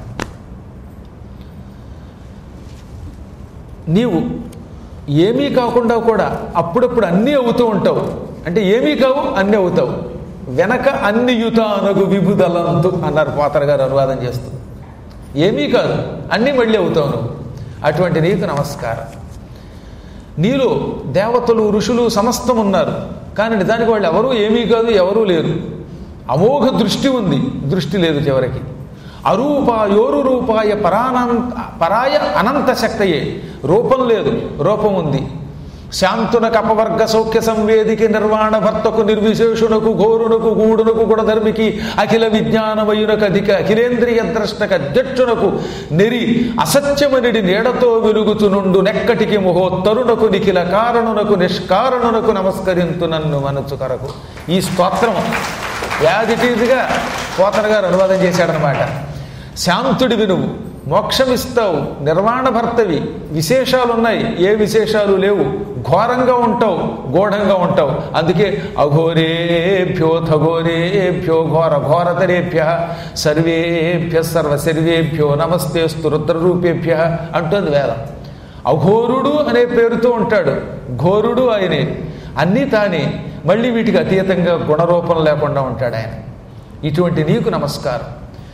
Speaker 1: నీవు ఏమీ కాకుండా కూడా అప్పుడప్పుడు అన్నీ అవుతూ ఉంటావు అంటే ఏమీ కావు అన్నీ అవుతావు వెనక అన్ని యుతానగు విభుదలంతు అన్నారు పోతర గారు అనువాదం చేస్తూ ఏమీ కాదు అన్నీ మళ్ళీ అవుతావు నువ్వు అటువంటి నీకు నమస్కారం నీలో దేవతలు ఋషులు సమస్తం ఉన్నారు కానీ నిజానికి వాళ్ళు ఎవరూ ఏమీ కాదు ఎవరూ లేరు అమోఘ దృష్టి ఉంది దృష్టి లేదు చివరికి అరూపాయోరు రూపాయ పరానంత పరాయ అనంత శక్తయే రూపం లేదు రూపం ఉంది శాంతునకు అపవర్గ సౌఖ్య సంవేదికి నిర్వాణ భర్తకు నిర్విశేషునకు ఘోరునకు గూడునకు గుణధర్మికి అఖిల విజ్ఞానమయునకు అధిక అఖిలేంద్రియ ద్రష్టక అధ్యక్షునకు నెరి అసత్యమనిడి నీడతో వెలుగుతునుండు నెక్కటికి ముహోత్తరునకు నిఖిల కారణునకు నిష్కారణునకు నమస్కరింతు నన్ను మనసు కరకు ఈ స్తోత్రం యాజ్ ఇట్ ఈజ్గా పోతన గారు అనువాదం చేశాడనమాట శాంతుడివి నువ్వు మోక్షమిస్తావు నిర్వాణ భర్తవి విశేషాలు ఉన్నాయి ఏ విశేషాలు లేవు ఘోరంగా ఉంటావు గూఢంగా ఉంటావు అందుకే అఘోరేభ్యో థఘోరేభ్యో ఘోర ఘోరతరేభ్య సర్వేభ్య సర్వ సర్వేభ్యో నమస్తేస్తు రుద్రరూపేభ్య అంటుంది వేదం అఘోరుడు అనే పేరుతో ఉంటాడు ఘోరుడు ఆయనే అన్నీ తానే మళ్ళీ వీటికి అతీతంగా గుణరూపం లేకుండా ఉంటాడు ఆయన ఇటువంటి నీకు నమస్కారం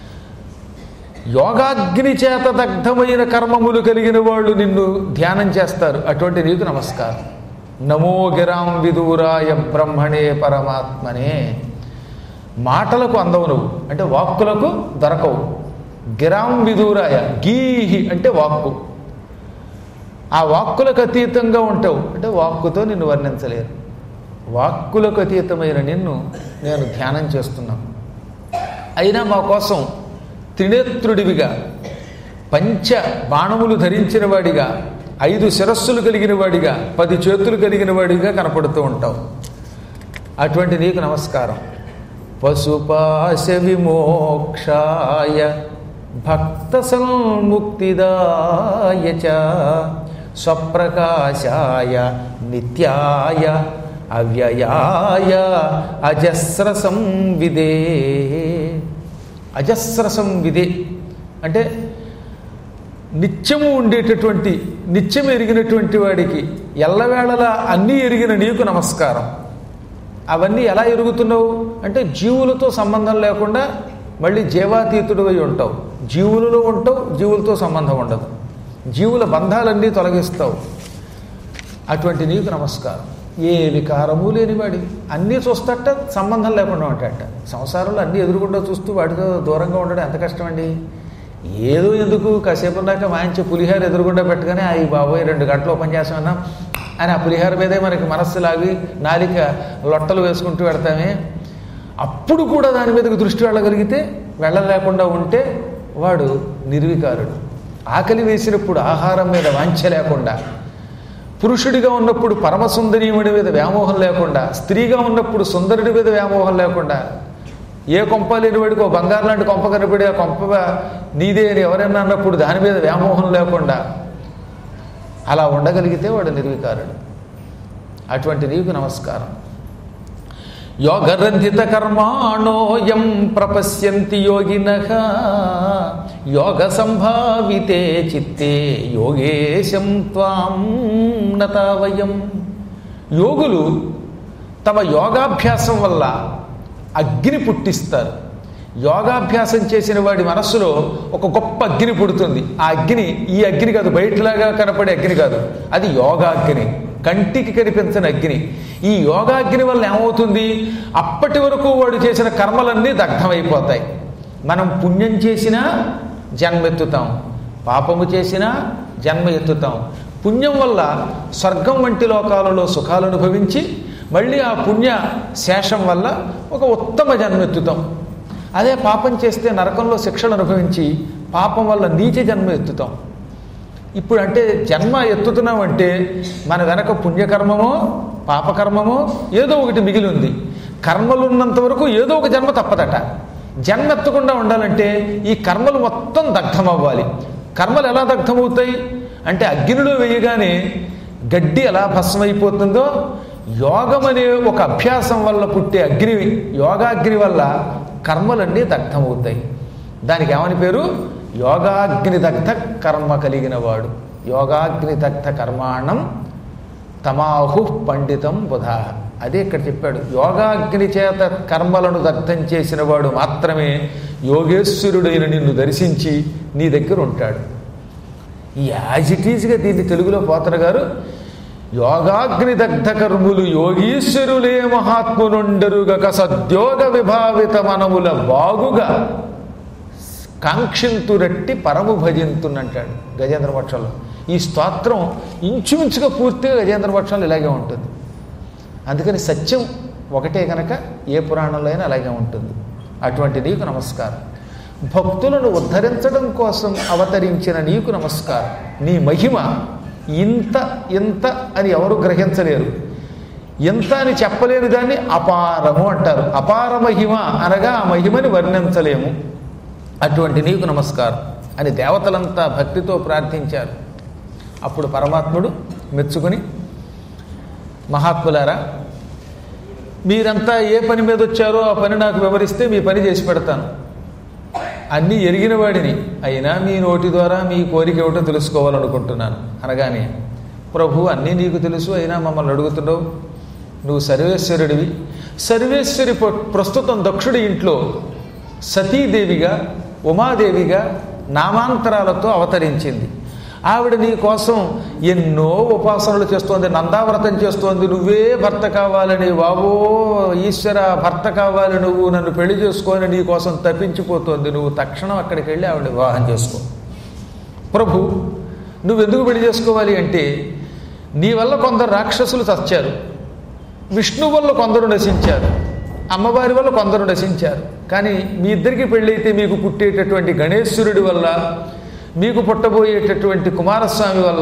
Speaker 1: యోగాగ్ని చేత దగ్ధమైన కర్మములు కలిగిన వాళ్ళు నిన్ను ధ్యానం చేస్తారు అటువంటి నీకు నమస్కారం నమో గిరాం విదూరాయ బ్రహ్మణే పరమాత్మనే మాటలకు అందవు నువ్వు అంటే వాక్కులకు దొరకవు గిరాం విదూరాయ గీహి అంటే వాక్కు ఆ వాక్కులకు అతీతంగా ఉంటావు అంటే వాక్కుతో నిన్ను వర్ణించలేరు వాక్కులకు అతీతమైన నిన్ను నేను ధ్యానం చేస్తున్నాను అయినా మా కోసం త్రినేత్రుడివిగా పంచ బాణములు ధరించిన వాడిగా ఐదు శిరస్సులు కలిగిన వాడిగా పది చేతులు కలిగిన వాడిగా కనపడుతూ ఉంటావు అటువంటి నీకు నమస్కారం పశుపాశ విమోక్షాయ భక్త సన్ముక్తిదాయ చ స్వప్రకాశాయ నిత్యాయ అవ్యయాయ అజస్ర సంవిదే అజస్ర సంవిదే అంటే నిత్యము ఉండేటటువంటి నిత్యం ఎరిగినటువంటి వాడికి ఎల్లవేళలా అన్నీ ఎరిగిన నీకు నమస్కారం అవన్నీ ఎలా ఎరుగుతున్నావు అంటే జీవులతో సంబంధం లేకుండా మళ్ళీ జీవాతీతుడు అయి ఉంటావు జీవులలో ఉంటావు జీవులతో సంబంధం ఉండదు జీవుల బంధాలన్నీ తొలగిస్తావు అటువంటి నీకు నమస్కారం ఏ వికారము లేనివాడి అన్నీ చూస్తట సంబంధం లేకుండా ఉంటాడట సంసారంలో అన్నీ ఎదురుకుండా చూస్తూ వాటితో దూరంగా ఉండడం ఎంత కష్టమండి ఏదో ఎందుకు కాసేపు ఉన్నాక మంచి పులిహార ఎదురుగుండా పెట్టగానే అవి బాబోయ్ రెండు గంటలు ఓపెన్ చేస్తామన్నాం అని ఆ పులిహార మీదే మనకి మనస్సు లాగి నాలిక లొట్టలు వేసుకుంటూ పెడతామే అప్పుడు కూడా దాని మీదకి దృష్టి వెళ్ళగలిగితే వెళ్ళలేకుండా ఉంటే వాడు నిర్వికారుడు ఆకలి వేసినప్పుడు ఆహారం మీద వాంఛ లేకుండా పురుషుడిగా ఉన్నప్పుడు పరమసుందరీయుడి మీద వ్యామోహం లేకుండా స్త్రీగా ఉన్నప్పుడు సుందరుడి మీద వ్యామోహం లేకుండా ఏ కొంప లేని వాడికి ఓ బంగారు లాంటి కొంప కనపడి ఆ కొంప నీదే అని ఎవరైనా అన్నప్పుడు దాని మీద వ్యామోహం లేకుండా అలా ఉండగలిగితే వాడు నిర్వికారుడు అటువంటి నీకు నమస్కారం యోగరంధిత కర్మాణోయం ప్రపశ్యంతి యోగిన యోగ సంభావితే చిత్తే యోగేశం త్వాం నతావయం యోగులు తమ యోగాభ్యాసం వల్ల అగ్ని పుట్టిస్తారు యోగాభ్యాసం చేసిన వాడి మనస్సులో ఒక గొప్ప అగ్ని పుడుతుంది ఆ అగ్ని ఈ అగ్ని కాదు బయటలాగా కనపడే అగ్ని కాదు అది యోగాగ్ని కంటికి కనిపించని అగ్ని ఈ యోగాగ్ని వల్ల ఏమవుతుంది అప్పటి వరకు వాడు చేసిన కర్మలన్నీ దగ్ధమైపోతాయి మనం పుణ్యం చేసినా జన్మెత్తుతాం పాపము చేసినా జన్మ ఎత్తుతాం పుణ్యం వల్ల స్వర్గం వంటి లోకాలలో సుఖాలు అనుభవించి మళ్ళీ ఆ పుణ్య శేషం వల్ల ఒక ఉత్తమ జన్మెత్తుతాం అదే పాపం చేస్తే నరకంలో శిక్షలు అనుభవించి పాపం వల్ల నీచ జన్మ ఎత్తుతాం ఇప్పుడు అంటే జన్మ ఎత్తుతున్నామంటే మన వెనక పుణ్యకర్మమో పాపకర్మమో ఏదో ఒకటి మిగిలి ఉంది కర్మలు ఉన్నంత వరకు ఏదో ఒక జన్మ తప్పదట జన్మ ఎత్తకుండా ఉండాలంటే ఈ కర్మలు మొత్తం దగ్ధం అవ్వాలి కర్మలు ఎలా దగ్ధమవుతాయి అంటే అగ్నిలో వేయగానే గడ్డి ఎలా భస్మైపోతుందో యోగం అనే ఒక అభ్యాసం వల్ల పుట్టే అగ్ని యోగాగ్ని వల్ల కర్మలన్నీ దగ్ధమవుతాయి దానికి ఏమని పేరు యోగాగ్ని దగ్ధ కర్మ కలిగిన వాడు యోగాగ్ని దగ్ధ కర్మాణం తమాహు పండితం బుధ అదే ఇక్కడ చెప్పాడు యోగాగ్ని చేత కర్మలను దగ్ధం చేసిన వాడు మాత్రమే యోగేశ్వరుడైన నిన్ను దర్శించి నీ దగ్గర ఉంటాడు ఈ యాజ్ ఇట్ ఈజ్గా దీన్ని తెలుగులో పోతన గారు యోగాగ్ని దగ్ధ కర్ములు యోగీశ్వరులే మహాత్మునుండరుగక సద్యోగ విభావిత మనముల బాగుగా కాంక్షింతురట్టి పరము భజింతునంటాడు గజేంద్ర మోక్షంలో ఈ స్తోత్రం ఇంచుమించుగా పూర్తిగా గజేంద్ర పక్షంలో ఇలాగే ఉంటుంది అందుకని సత్యం ఒకటే కనుక ఏ పురాణంలో అయినా అలాగే ఉంటుంది అటువంటి నీకు నమస్కారం భక్తులను ఉద్ధరించడం కోసం అవతరించిన నీకు నమస్కారం నీ మహిమ ఇంత ఇంత అని ఎవరు గ్రహించలేరు ఎంత అని చెప్పలేని దాన్ని అపారము అంటారు అపార మహిమ అనగా ఆ మహిమని వర్ణించలేము అటువంటి నీకు నమస్కారం అని దేవతలంతా భక్తితో ప్రార్థించారు అప్పుడు పరమాత్ముడు మెచ్చుకుని మహాత్ములారా మీరంతా ఏ పని మీద వచ్చారో ఆ పని నాకు వివరిస్తే మీ పని చేసి పెడతాను అన్నీ ఎరిగిన వాడిని అయినా మీ నోటి ద్వారా మీ కోరిక ఏమిటో తెలుసుకోవాలనుకుంటున్నాను అనగానే ప్రభు అన్నీ నీకు తెలుసు అయినా మమ్మల్ని అడుగుతున్నావు నువ్వు సర్వేశ్వరుడివి సర్వేశ్వరి ప్ర- ప్రస్తుతం దక్షుడి ఇంట్లో సతీదేవిగా ఉమాదేవిగా నామాంతరాలతో అవతరించింది ఆవిడ నీ కోసం ఎన్నో ఉపాసనలు చేస్తోంది నందావ్రతం చేస్తోంది నువ్వే భర్త కావాలని బాబో ఈశ్వర భర్త కావాలి నువ్వు నన్ను పెళ్లి చేసుకొని నీ కోసం తప్పించిపోతోంది నువ్వు తక్షణం అక్కడికి వెళ్ళి ఆవిడ వివాహం చేసుకో ప్రభు నువ్వెందుకు పెళ్లి చేసుకోవాలి అంటే నీ వల్ల కొందరు రాక్షసులు చచ్చారు విష్ణు వల్ల కొందరు నశించారు అమ్మవారి వల్ల కొందరు నశించారు కానీ మీ ఇద్దరికి పెళ్ళైతే మీకు పుట్టేటటువంటి గణేశ్వరుడి వల్ల మీకు పుట్టబోయేటటువంటి కుమారస్వామి వల్ల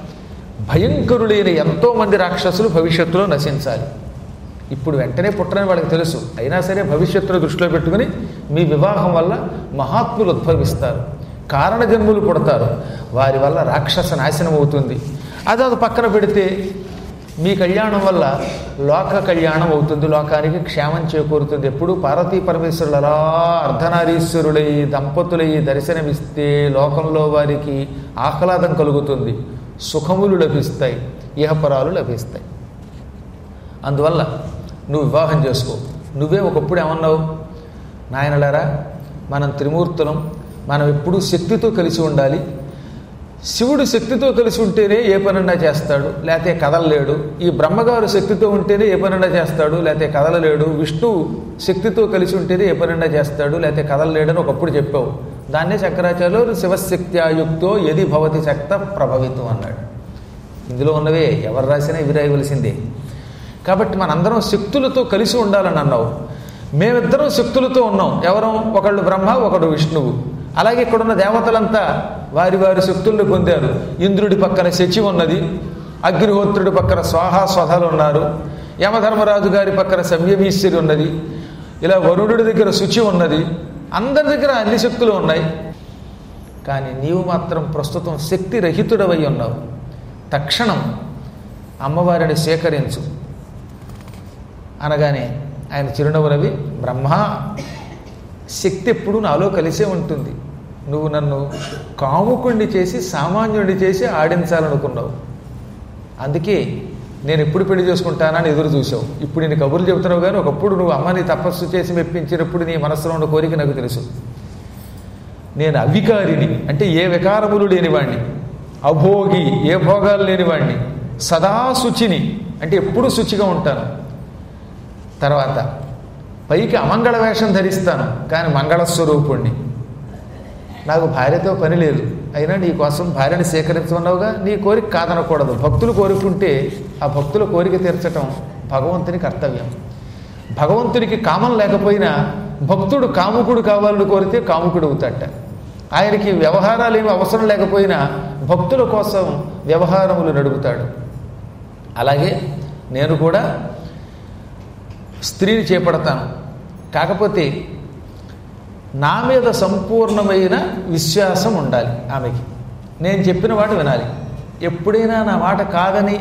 Speaker 1: భయంకరులైన ఎంతోమంది రాక్షసులు భవిష్యత్తులో నశించాలి ఇప్పుడు వెంటనే పుట్టరని వాళ్ళకి తెలుసు అయినా సరే భవిష్యత్తును దృష్టిలో పెట్టుకుని మీ వివాహం వల్ల మహాత్ములు ఉద్భవిస్తారు కారణజన్ములు పుడతారు వారి వల్ల రాక్షస నాశనం అవుతుంది అది అది పక్కన పెడితే మీ కళ్యాణం వల్ల లోక కళ్యాణం అవుతుంది లోకానికి క్షేమం చేకూరుతుంది ఎప్పుడు పార్వతీ పరమేశ్వరులు అలా అర్ధనారీశ్వరులై దంపతులై దర్శనమిస్తే లోకంలో వారికి ఆహ్లాదం కలుగుతుంది సుఖములు లభిస్తాయి ఇహపరాలు లభిస్తాయి అందువల్ల నువ్వు వివాహం చేసుకో నువ్వే ఒకప్పుడు ఏమన్నావు నాయనలారా మనం త్రిమూర్తులం మనం ఎప్పుడూ శక్తితో కలిసి ఉండాలి శివుడు శక్తితో కలిసి ఉంటేనే ఏ పనన్నా చేస్తాడు లేకపోతే కదలలేడు ఈ బ్రహ్మగారు శక్తితో ఉంటేనే ఏ పనన్నా చేస్తాడు లేకపోతే కదలలేడు విష్ణువు శక్తితో కలిసి ఉంటేనే ఏ పనన్నా చేస్తాడు లేకపోతే కదలలేడని ఒకప్పుడు చెప్పావు దాన్నే శంకరాచార్యులు శివశక్త్యాయుక్తో ఎది భవతి శక్త ప్రభవితం అన్నాడు ఇందులో ఉన్నవే ఎవరు రాసినా ఇవి రాయవలసిందే కాబట్టి మనందరం శక్తులతో కలిసి ఉండాలని అన్నావు మేమిద్దరం శక్తులతో ఉన్నాం ఎవరం ఒకళ్ళు బ్రహ్మ ఒకడు విష్ణువు అలాగే ఇక్కడున్న దేవతలంతా వారి వారి శక్తుల్ని పొందారు ఇంద్రుడి పక్కన శచి ఉన్నది అగ్నిహోత్రుడి పక్కన స్వాహా స్వధాలు ఉన్నారు యమధర్మరాజు గారి పక్కన సంయమీశ్వరి ఉన్నది ఇలా వరుణుడి దగ్గర శుచి ఉన్నది అందరి దగ్గర అన్ని శక్తులు ఉన్నాయి కానీ నీవు మాత్రం ప్రస్తుతం శక్తి రహితుడవై ఉన్నావు తక్షణం అమ్మవారిని సేకరించు అనగానే ఆయన చిరునవ్వు రవి బ్రహ్మ శక్తి ఎప్పుడు నాలో కలిసే ఉంటుంది నువ్వు నన్ను కాముకుణ్ణి చేసి సామాన్యుడిని చేసి ఆడించాలనుకున్నావు అందుకే నేను ఎప్పుడు పెళ్లి చేసుకుంటానని ఎదురు చూసావు ఇప్పుడు నేను కబుర్లు చెబుతున్నావు కానీ ఒకప్పుడు నువ్వు అమ్మని తపస్సు చేసి మెప్పించినప్పుడు నీ మనసులో ఉన్న కోరిక నాకు తెలుసు నేను అవికారిని అంటే ఏ వికారములు లేనివాణ్ణి అభోగి ఏ భోగాలు లేనివాణ్ణి సదా శుచిని అంటే ఎప్పుడూ శుచిగా ఉంటాను తర్వాత పైకి అమంగళ వేషం ధరిస్తాను కానీ మంగళస్వరూపుణ్ణి నాకు భార్యతో పని లేదు అయినా నీ కోసం భార్యని సేకరించమన్నావుగా నీ కోరిక కాదనకూడదు భక్తులు కోరుకుంటే ఆ భక్తుల కోరిక తీర్చటం భగవంతుని కర్తవ్యం భగవంతునికి కామం లేకపోయినా భక్తుడు కాముకుడు కావాలని కోరితే కాముకుడు అవుతాట ఆయనకి వ్యవహారాలు ఏమి అవసరం లేకపోయినా భక్తుల కోసం వ్యవహారములు నడుపుతాడు అలాగే నేను కూడా స్త్రీని చేపడతాను కాకపోతే నా మీద సంపూర్ణమైన విశ్వాసం ఉండాలి ఆమెకి నేను చెప్పిన మాట వినాలి ఎప్పుడైనా నా మాట కాదని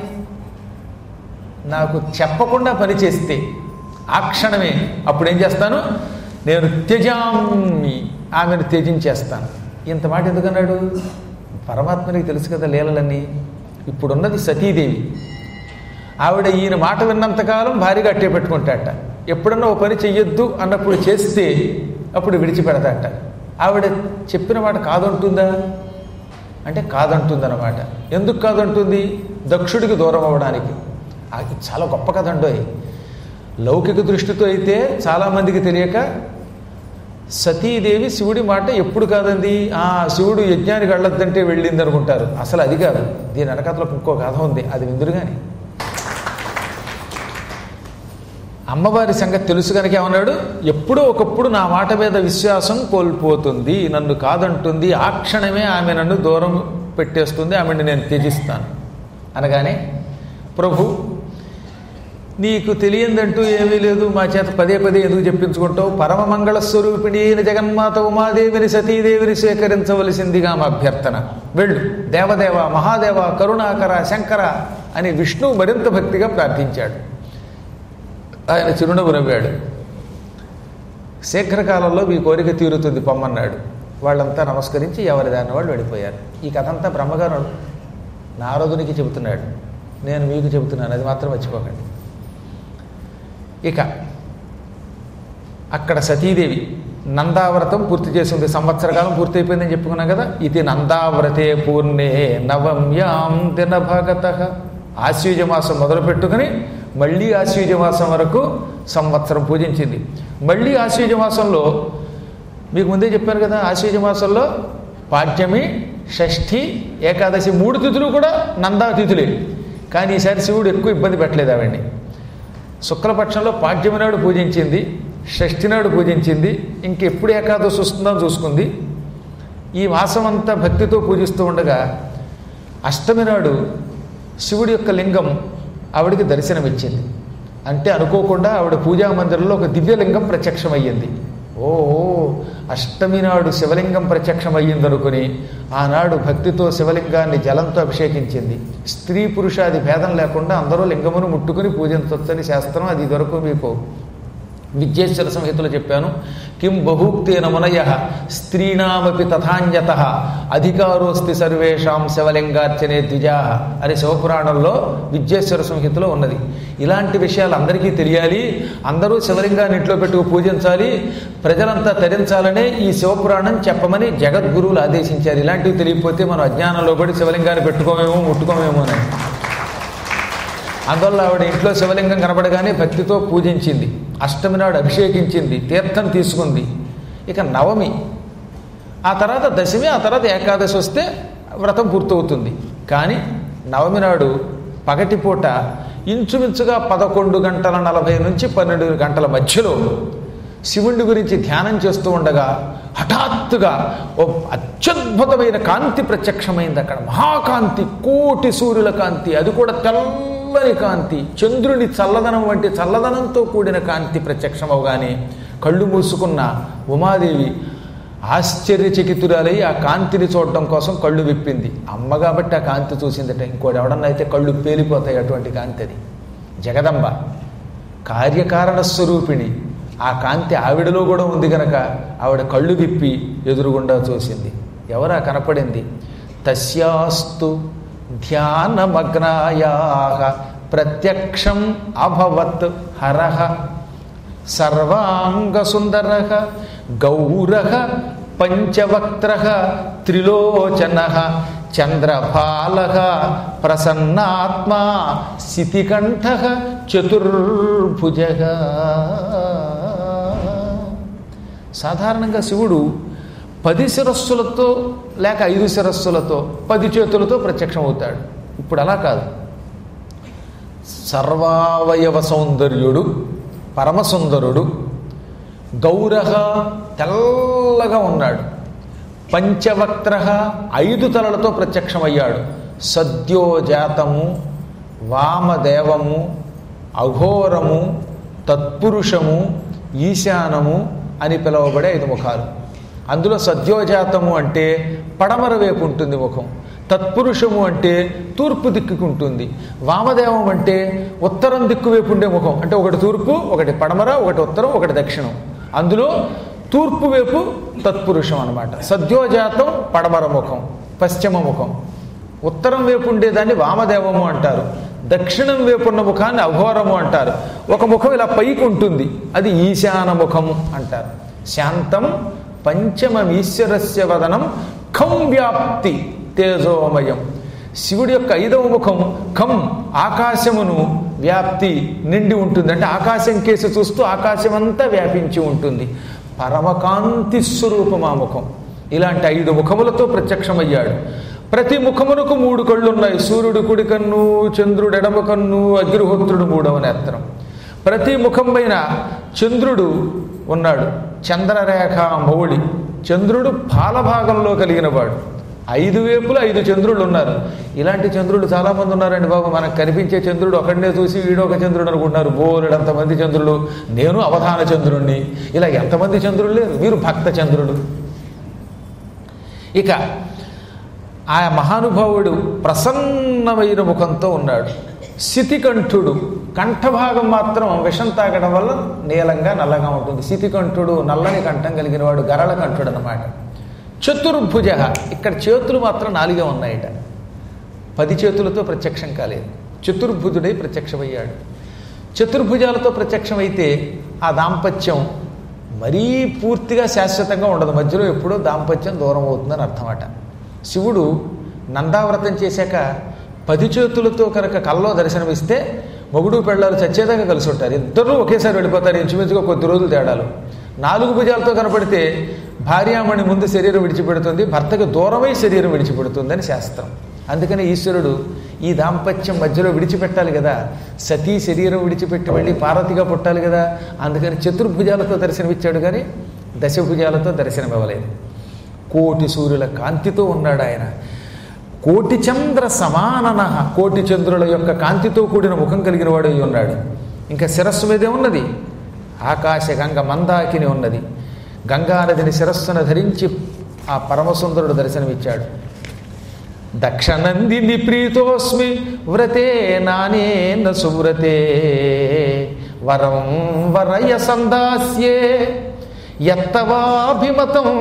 Speaker 1: నాకు చెప్పకుండా పని చేస్తే ఆ క్షణమే అప్పుడు ఏం చేస్తాను నేను త్యజామి ఆమెను త్యజించేస్తాను ఇంత మాట ఎందుకన్నాడు పరమాత్మనికి తెలుసు కదా లీలలన్నీ ఇప్పుడున్నది సతీదేవి ఆవిడ ఈయన మాట విన్నంతకాలం భారీగా అట్టే పెట్టుకుంటాట ఎప్పుడన్నా ఓ పని చెయ్యొద్దు అన్నప్పుడు చేస్తే అప్పుడు విడిచిపెడతాట ఆవిడ చెప్పిన మాట కాదంటుందా అంటే కాదంటుందన్నమాట ఎందుకు కాదంటుంది దక్షుడికి దూరం అవ్వడానికి అది చాలా గొప్ప కథ అండోయ్ లౌకిక దృష్టితో అయితే చాలామందికి తెలియక సతీదేవి శివుడి మాట ఎప్పుడు కాదండి ఆ శివుడు యజ్ఞానికి వెళ్ళొద్దంటే వెళ్ళింది అనుకుంటారు అసలు అది కాదు దీని వెనకతలో ఇంకో కథ ఉంది అది విందురు కానీ అమ్మవారి సంగతి తెలుసు కనుక ఏమన్నాడు ఎప్పుడో ఒకప్పుడు నా మాట మీద విశ్వాసం కోల్పోతుంది నన్ను కాదంటుంది ఆ క్షణమే ఆమె నన్ను దూరం పెట్టేస్తుంది ఆమెను నేను త్యజిస్తాను అనగానే ప్రభు నీకు తెలియందంటూ ఏమీ లేదు మా చేత పదే పదే ఎందుకు చెప్పించుకుంటావు పరమ మంగళ స్వరూపిణి అయిన జగన్మాత ఉమాదేవిని సతీదేవిని స్వీకరించవలసిందిగా మా అభ్యర్థన వెళ్ళు దేవదేవ మహాదేవ కరుణాకర శంకర అని విష్ణువు మరింత భక్తిగా ప్రార్థించాడు ఆయన చిరునవ్వు నవ్వాడు శీఘ్రకాలంలో మీ కోరిక తీరుతుంది పొమ్మన్నాడు వాళ్ళంతా నమస్కరించి ఎవరి దాని వాళ్ళు వెళ్ళిపోయారు ఈ కథ అంతా బ్రహ్మగారు నారదునికి చెబుతున్నాడు నేను మీకు చెబుతున్నాను అది మాత్రం మర్చిపోకండి ఇక అక్కడ సతీదేవి నందావ్రతం పూర్తి చేసింది సంవత్సర కాలం పూర్తి అయిపోయిందని చెప్పుకున్నాం కదా ఇది నందావ్రతే పూర్ణే నవమ్యాం దిన భగత ఆశ్వీజ మాసం మొదలు పెట్టుకుని మళ్ళీ ఆశ్వీజ మాసం వరకు సంవత్సరం పూజించింది మళ్ళీ ఆశ్వీజ మాసంలో మీకు ముందే చెప్పాను కదా ఆశ్వీజ మాసంలో పాడ్యమి షష్ఠి ఏకాదశి మూడు తిథులు కూడా నందా తిథులే కానీ ఈసారి శివుడు ఎక్కువ ఇబ్బంది పెట్టలేదు ఆవిడ్ని శుక్లపక్షంలో పాడ్యమి నాడు పూజించింది షష్ఠి నాడు పూజించింది ఇంకెప్పుడు ఏకాదశి వస్తుందో చూసుకుంది ఈ మాసం అంతా భక్తితో పూజిస్తూ ఉండగా అష్టమి నాడు శివుడి యొక్క లింగం ఆవిడికి దర్శనమిచ్చింది అంటే అనుకోకుండా ఆవిడ పూజా మందిరంలో ఒక దివ్యలింగం ప్రత్యక్షమయ్యింది ఓ అష్టమి నాడు శివలింగం ప్రత్యక్షమయ్యింది అనుకుని ఆనాడు భక్తితో శివలింగాన్ని జలంతో అభిషేకించింది స్త్రీ పురుషాది భేదం లేకుండా అందరూ లింగమును ముట్టుకుని పూజించవచ్చని శాస్త్రం అది ఇదివరకు మీకు విద్యేశ్వర సంహితలో చెప్పాను కిం బహూక్తేన మునయ స్త్రీణామపి తథాన్యత అధికారోస్తి సర్వేషాం శివలింగార్చనే ద్విజా అని శివపురాణంలో విద్యేశ్వర సంహితలో ఉన్నది ఇలాంటి విషయాలు అందరికీ తెలియాలి అందరూ శివలింగాన్ని ఇంట్లో పెట్టుకు పూజించాలి ప్రజలంతా తరించాలనే ఈ శివపురాణం చెప్పమని జగద్గురువులు ఆదేశించారు ఇలాంటివి తెలియకపోతే మనం అజ్ఞానంలో పడి శివలింగాన్ని పెట్టుకోమేమో ముట్టుకోమేమో అని అందువల్ల ఆవిడ ఇంట్లో శివలింగం కనబడగానే భక్తితో పూజించింది అష్టమి నాడు అభిషేకించింది తీర్థం తీసుకుంది ఇక నవమి ఆ తర్వాత దశమి ఆ తర్వాత ఏకాదశి వస్తే వ్రతం పూర్తవుతుంది కానీ నవమి నాడు పగటిపూట ఇంచుమించుగా పదకొండు గంటల నలభై నుంచి పన్నెండు గంటల మధ్యలో శివుడి గురించి ధ్యానం చేస్తూ ఉండగా హఠాత్తుగా ఓ అత్యద్భుతమైన కాంతి ప్రత్యక్షమైంది అక్కడ మహాకాంతి కోటి సూర్యుల కాంతి అది కూడా తెల్లని కాంతి చంద్రుని చల్లదనం వంటి చల్లదనంతో కూడిన కాంతి ప్రత్యక్షమవగానే కళ్ళు మూసుకున్న ఉమాదేవి ఆశ్చర్యచకితురాలై ఆ కాంతిని చూడడం కోసం కళ్ళు విప్పింది అమ్మ కాబట్టి ఆ కాంతి చూసిందట ఇంకోటి ఎవడన్నా అయితే కళ్ళు పేలిపోతాయి అటువంటి కాంతి అది జగదంబ కార్యకారణ స్వరూపిణి ఆ కాంతి ఆవిడలో కూడా ఉంది గనక ఆవిడ కళ్ళు విప్పి ఎదురుగుండా చూసింది ఎవరా కనపడింది తస్యాస్తు ధ్యానమగ్నాయా ప్రత్యక్షం అభవత్ హరహ సర్వాంగసుందర గౌర పంచవక్త్ర త్రిలోచన చంద్రభాల ప్రసన్నాత్మా శితికంఠ చతుర్భుజ సాధారణంగా శివుడు పది శిరస్సులతో లేక ఐదు శిరస్సులతో పది చేతులతో ప్రత్యక్షమవుతాడు ఇప్పుడు అలా కాదు సర్వావయవ సౌందర్యుడు పరమసుందరుడు గౌరహ తెల్లగా ఉన్నాడు పంచవక్త్ర ఐదు తలలతో ప్రత్యక్షమయ్యాడు సద్యోజాతము వామదేవము అఘోరము తత్పురుషము ఈశానము అని పిలువబడే ఐదు ముఖాలు అందులో సద్యోజాతము అంటే పడమర వైపు ఉంటుంది ముఖం తత్పురుషము అంటే తూర్పు దిక్కుకు ఉంటుంది వామదేవం అంటే ఉత్తరం దిక్కు వైపు ఉండే ముఖం అంటే ఒకటి తూర్పు ఒకటి పడమర ఒకటి ఉత్తరం ఒకటి దక్షిణం అందులో తూర్పు వైపు తత్పురుషం అనమాట సద్యోజాతం పడమర ముఖం పశ్చిమ ముఖం ఉత్తరం వైపు ఉండేదాన్ని వామదేవము అంటారు దక్షిణం వైపు ఉన్న ముఖాన్ని అఘోరము అంటారు ఒక ముఖం ఇలా పైకి ఉంటుంది అది ఈశాన ముఖము అంటారు శాంతం పంచమీశ్వరస్య వదనం ఖం వ్యాప్తి తేజోమయం శివుడి యొక్క ఐదవ ముఖం ఖం ఆకాశమును వ్యాప్తి నిండి ఉంటుంది అంటే ఆకాశం కేసి చూస్తూ ఆకాశం అంతా వ్యాపించి ఉంటుంది పరమకాంతి స్వరూపం ఆ ముఖం ఇలాంటి ఐదు ముఖములతో ప్రత్యక్షమయ్యాడు ప్రతి ముఖమునకు మూడు కళ్ళు ఉన్నాయి సూర్యుడు కుడి కన్ను చంద్రుడు ఎడమ కన్ను అగ్నిహోత్రుడు మూడవ నేత్రం ప్రతి ముఖం పైన చంద్రుడు ఉన్నాడు చంద్రరేఖ మౌళి చంద్రుడు పాలభాగంలో కలిగిన వాడు ఐదు వేపులు ఐదు చంద్రులు ఉన్నారు ఇలాంటి చంద్రులు చాలా మంది ఉన్నారండి బాబు మనకు కనిపించే చంద్రుడు ఒకడినే చూసి వీడో ఒక చంద్రుడు అనుకుంటున్నారు బోరుడు అంతమంది చంద్రులు నేను అవధాన చంద్రుణ్ణి ఇలా ఎంతమంది చంద్రులు లేరు వీరు భక్త చంద్రుడు ఇక ఆ మహానుభావుడు ప్రసన్నమైన ముఖంతో ఉన్నాడు శితికంఠుడు కంఠభాగం మాత్రం విషం తాగడం వల్ల నీలంగా నల్లగా ఉంటుంది శితికంఠుడు నల్లని కంఠం కలిగిన వాడు గరళ కంఠుడు అనమాట చతుర్భుజ ఇక్కడ చేతులు మాత్రం నాలుగే ఉన్నాయట పది చేతులతో ప్రత్యక్షం కాలేదు చతుర్భుజుడై ప్రత్యక్షమయ్యాడు చతుర్భుజాలతో ప్రత్యక్షమైతే ఆ దాంపత్యం మరీ పూర్తిగా శాశ్వతంగా ఉండదు మధ్యలో ఎప్పుడో దాంపత్యం దూరం అవుతుందని అర్థమట శివుడు నందావ్రతం చేశాక పది చేతులతో కనుక కల్లో దర్శనమిస్తే మొగుడు పెళ్ళాలు చచ్చేదాకా కలిసి ఉంటారు ఇద్దరూ ఒకేసారి వెళ్ళిపోతారు ఇంచుమించుగా కొద్ది రోజులు తేడాలు నాలుగు భుజాలతో కనపడితే భార్యామణి ముందు శరీరం విడిచిపెడుతుంది భర్తకు దూరమై శరీరం విడిచిపెడుతుందని శాస్త్రం అందుకని ఈశ్వరుడు ఈ దాంపత్యం మధ్యలో విడిచిపెట్టాలి కదా సతీ శరీరం విడిచిపెట్టి వెళ్ళి పార్వతిగా పుట్టాలి కదా అందుకని చతుర్భుజాలతో దర్శనమిచ్చాడు కానీ దశభుజాలతో దర్శనమివ్వలేదు కోటి సూర్యుల కాంతితో ఉన్నాడు ఆయన కోటి చంద్ర సమానన కోటి చంద్రుల యొక్క కాంతితో కూడిన ముఖం కలిగిన వాడు అయి ఉన్నాడు ఇంకా శిరస్సు మీదే ఉన్నది ఆకాశ గంగ మందాకిని ఉన్నది గంగానదిని శిరస్సును ధరించి ఆ పరమసుందరుడు దర్శనమిచ్చాడు దక్షనందిని ప్రీతోస్మి వ్రతే నానేన సువ్రతే వరం వరయ సందాస్యే ఎత్తవాభిమతం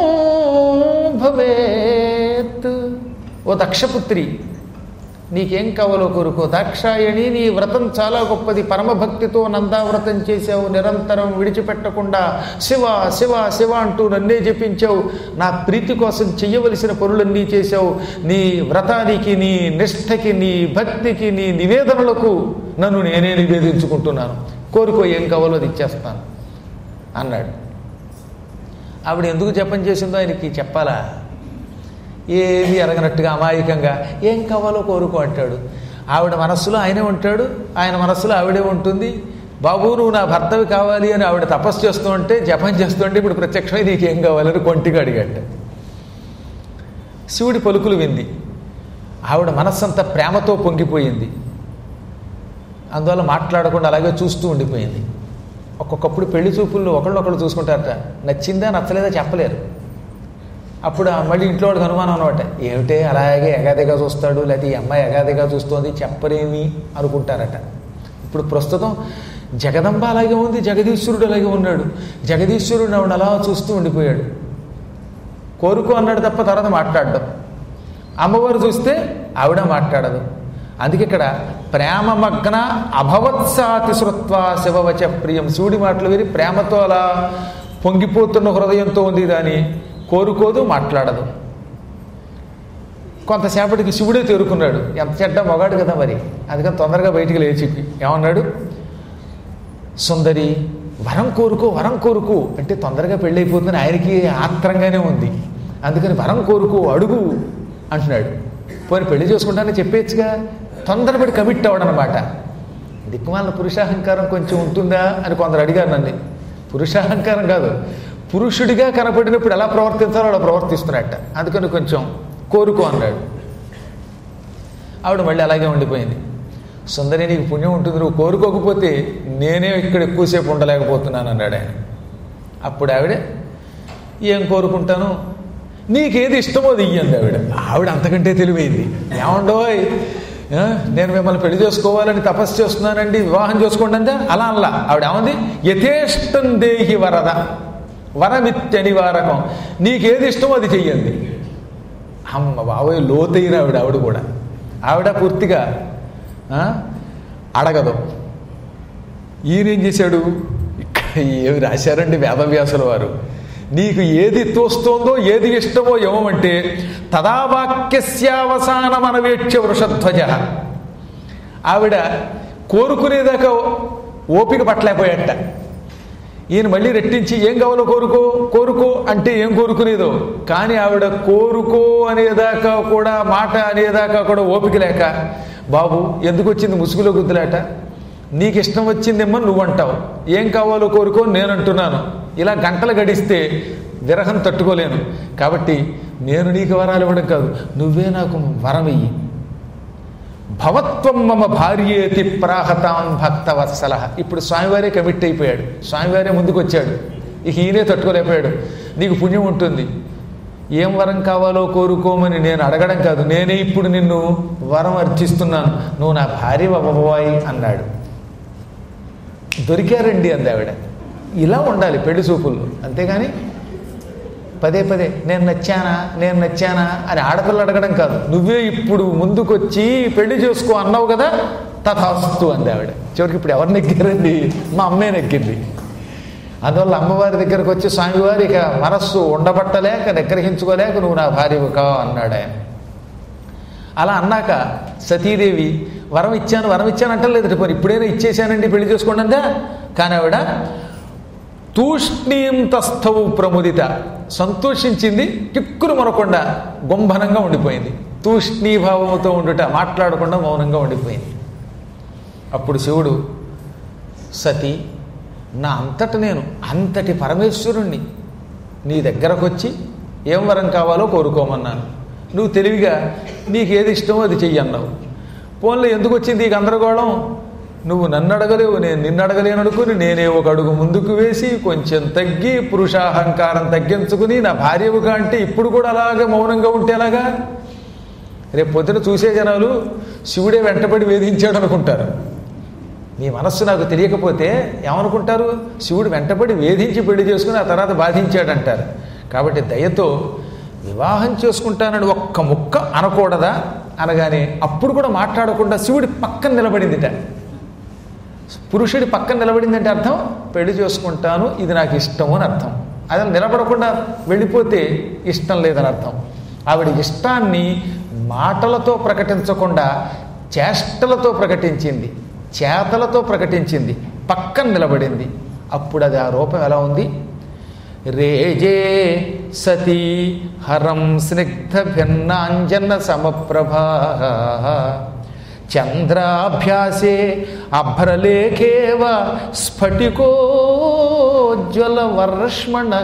Speaker 1: భవేత్ ఓ దక్షపుత్రి నీకేం కావాలో కోరుకో దాక్షాయణి నీ వ్రతం చాలా గొప్పది పరమభక్తితో నందావ్రతం చేశావు నిరంతరం విడిచిపెట్టకుండా శివ శివ శివ అంటూ నన్నే జపించావు నా ప్రీతి కోసం చెయ్యవలసిన పనులన్నీ చేశావు నీ వ్రతానికి నీ నిష్ఠకి నీ భక్తికి నీ నివేదనలకు నన్ను నేనే నివేదించుకుంటున్నాను కోరుకో ఏం కావాలో అది ఇచ్చేస్తాను అన్నాడు ఆవిడ ఎందుకు జపం చేసిందో ఆయనకి చెప్పాలా ఏమీ ఎరగనట్టుగా అమాయకంగా ఏం కావాలో కోరుకో అంటాడు ఆవిడ మనస్సులో ఆయనే ఉంటాడు ఆయన మనస్సులో ఆవిడే ఉంటుంది బాబు నువ్వు నా భర్తవి కావాలి అని ఆవిడ తపస్సు చేస్తూ ఉంటే జపం చేస్తూ ఉంటే ఇప్పుడు ప్రత్యక్షమై నీకేం కావాలని కొంటిగా అడిగట శివుడి పలుకులు వింది ఆవిడ మనస్సంతా ప్రేమతో పొంగిపోయింది అందువల్ల మాట్లాడకుండా అలాగే చూస్తూ ఉండిపోయింది ఒక్కొక్కప్పుడు పెళ్లి చూపుల్లో ఒకళ్ళొకళ్ళు చూసుకుంటారట నచ్చిందా నచ్చలేదా చెప్పలేరు అప్పుడు ఆ మళ్ళీ ఇంట్లో వాడికి అనుమానం అనమాట ఏమిటే అలాగే ఎగాదిగా చూస్తాడు లేకపోతే ఈ అమ్మాయి ఎగాదిగా చూస్తోంది చెప్పరేమి అనుకుంటారట ఇప్పుడు ప్రస్తుతం జగదంబ అలాగే ఉంది జగదీశ్వరుడు అలాగే ఉన్నాడు జగదీశ్వరుడు ఆవిడ అలా చూస్తూ ఉండిపోయాడు కోరుకో అన్నాడు తప్ప తర్వాత మాట్లాడడం అమ్మవారు చూస్తే ఆవిడ మాట్లాడదు అందుకే ఇక్కడ ప్రేమమగ్న అభవత్సాతి శృత్వ శివవచ ప్రియం శివుడి మాటలు విని ప్రేమతో అలా పొంగిపోతున్న హృదయంతో ఉంది దాని కోరుకోదు మాట్లాడదు కొంతసేపటికి శివుడే తేరుకున్నాడు ఎంత చెడ్డ మొగాడు కదా మరి అందుకని తొందరగా బయటికి లేచి ఏమన్నాడు సుందరి వరం కోరుకో వరం కోరుకో అంటే తొందరగా పెళ్ళైపోతుందని ఆయనకి ఆత్రంగానే ఉంది అందుకని వరం కోరుకో అడుగు అంటున్నాడు పోనీ పెళ్లి చేసుకుంటానని చెప్పేచ్చుగా తొందరపడి కమిట్ అవ్వడనమాట దిక్కుమాల పురుషాహంకారం కొంచెం ఉంటుందా అని కొందరు అడిగారు నన్ను పురుషాహంకారం కాదు పురుషుడిగా కనపడినప్పుడు ఎలా ప్రవర్తించాలో అలా ప్రవర్తిస్తున్నట్ట అందుకని కొంచెం కోరుకో అన్నాడు ఆవిడ మళ్ళీ అలాగే ఉండిపోయింది సుందరి నీకు పుణ్యం ఉంటుంది నువ్వు కోరుకోకపోతే నేనే ఇక్కడ ఎక్కువసేపు ఉండలేకపోతున్నాను అన్నాడు ఆయన అప్పుడు ఆవిడ ఏం కోరుకుంటాను నీకేది ఇష్టమో అది ఇయ్యండి ఆవిడ ఆవిడ అంతకంటే తెలివైంది ఏమండోయ్ ఆ, నేను మిమ్మల్ని పెళ్లి చేసుకోవాలని తపస్సు చేస్తున్నానండి వివాహం చేసుకోండి అందా అలా అలా ఆవిడ ఏమంది యథేష్టం దేహి వరద వరమిత్య నివారకం నీకేది ఇష్టమో అది చెయ్యండి అమ్మ బాబోయ్ లోతైన ఆవిడ ఆవిడ కూడా ఆవిడ పూర్తిగా ఆ, అడగదు ఈయనేం చేశాడు ఇక్కడ ఏమి రాశారండి వేదవ్యాసుల వారు నీకు ఏది తోస్తోందో ఏది ఇష్టమో ఏమంటే తదావాక్యస్యావసానం అనవేక్ష వృషధ్వజ ఆవిడ కోరుకునేదాకా ఓపిక పట్టలేకపోయాట ఈయన మళ్ళీ రెట్టించి ఏం కావాలో కోరుకో కోరుకో అంటే ఏం కోరుకునేదో కానీ ఆవిడ కోరుకో అనేదాకా కూడా మాట అనేదాకా కూడా ఓపిక లేక బాబు ఎందుకు వచ్చింది ముసుగులో గుద్దులాట నీకు ఇష్టం వచ్చిందేమో నువ్వు అంటావు ఏం కావాలో కోరుకో నేను అంటున్నాను ఇలా గంటలు గడిస్తే విరహం తట్టుకోలేను కాబట్టి నేను నీకు వరాలు ఇవ్వడం కాదు నువ్వే నాకు వరం ఇయ్యి భవత్వం మమ భార్యేతి ప్రాహతాం భక్తవత్సల ఇప్పుడు స్వామివారే కమిట్ అయిపోయాడు స్వామివారే ముందుకు వచ్చాడు ఇక ఈయనే తట్టుకోలేకపోయాడు నీకు పుణ్యం ఉంటుంది ఏం వరం కావాలో కోరుకోమని నేను అడగడం కాదు నేనే ఇప్పుడు నిన్ను వరం అర్చిస్తున్నాను నువ్వు నా భార్య అవ్వబోయి అన్నాడు దొరికారండి అంది ఆవిడ ఇలా ఉండాలి పెళ్లి చూపుల్లో అంతేగాని పదే పదే నేను నచ్చానా నేను నచ్చానా అని ఆడపిల్ల అడగడం కాదు నువ్వే ఇప్పుడు ముందుకొచ్చి పెళ్లి చేసుకో అన్నావు కదా తథాస్తు అంది ఆవిడ చివరికి ఇప్పుడు ఎవరు నెగ్గారండి మా అమ్మే నెగ్గింది అందువల్ల అమ్మవారి దగ్గరకు వచ్చి స్వామివారి ఇక మనస్సు ఉండబట్టలేక నిగ్రహించుకోలేక నువ్వు నా భార్యవు కా అన్నాడు ఆయన అలా అన్నాక సతీదేవి వరం ఇచ్చాను వరం ఇచ్చాను అంటలేదు పోనీ ఇప్పుడైనా ఇచ్చేసానండి పెళ్లి చేసుకోండి అందా కానీ ఆవిడ తూష్ణీం తస్థవు ప్రముదిత సంతోషించింది కిక్కురు మనకుండా గుంభనంగా ఉండిపోయింది తూష్ణీభావముతో ఉండుట మాట్లాడకుండా మౌనంగా ఉండిపోయింది అప్పుడు శివుడు సతీ నా అంతట నేను అంతటి పరమేశ్వరుణ్ణి నీ దగ్గరకు వచ్చి ఏం వరం కావాలో కోరుకోమన్నాను నువ్వు తెలివిగా నీకు ఏది ఇష్టమో అది చెయ్యి అన్నావు పోన్లో ఎందుకు వచ్చింది ఈ గందరగోళం నువ్వు నన్ను అడగలేవు నేను నిన్ను అడగలేను అనుకుని నేనే ఒక అడుగు ముందుకు వేసి కొంచెం తగ్గి పురుషాహంకారం తగ్గించుకుని నా భార్యవుగా అంటే ఇప్పుడు కూడా అలాగే మౌనంగా ఉంటే ఎలాగా రేపు పొద్దున చూసే జనాలు శివుడే వెంటబడి వేధించాడు అనుకుంటారు నీ మనస్సు నాకు తెలియకపోతే ఏమనుకుంటారు శివుడు వెంటబడి వేధించి పెళ్లి చేసుకుని ఆ తర్వాత బాధించాడంటారు కాబట్టి దయతో వివాహం చేసుకుంటానని ఒక్క ముక్క అనకూడదా అనగానే అప్పుడు కూడా మాట్లాడకుండా శివుడి పక్కన నిలబడిందిట పురుషుడి పక్కన నిలబడిందంటే అర్థం పెళ్లి చేసుకుంటాను ఇది నాకు ఇష్టము అని అర్థం అది నిలబడకుండా వెళ్ళిపోతే ఇష్టం లేదని అర్థం ఆవిడ ఇష్టాన్ని మాటలతో ప్రకటించకుండా చేష్టలతో ప్రకటించింది చేతలతో ప్రకటించింది పక్కన నిలబడింది అప్పుడు అది ఆ రూపం ఎలా ఉంది రేజే సతీ హరం స్నిగ్ధ భిన్నాంజన సమప్రభా చంద్రాభ్యాసే అభ్రలేఖేవ స్ఫటికోజ్వల వర్ష్మణ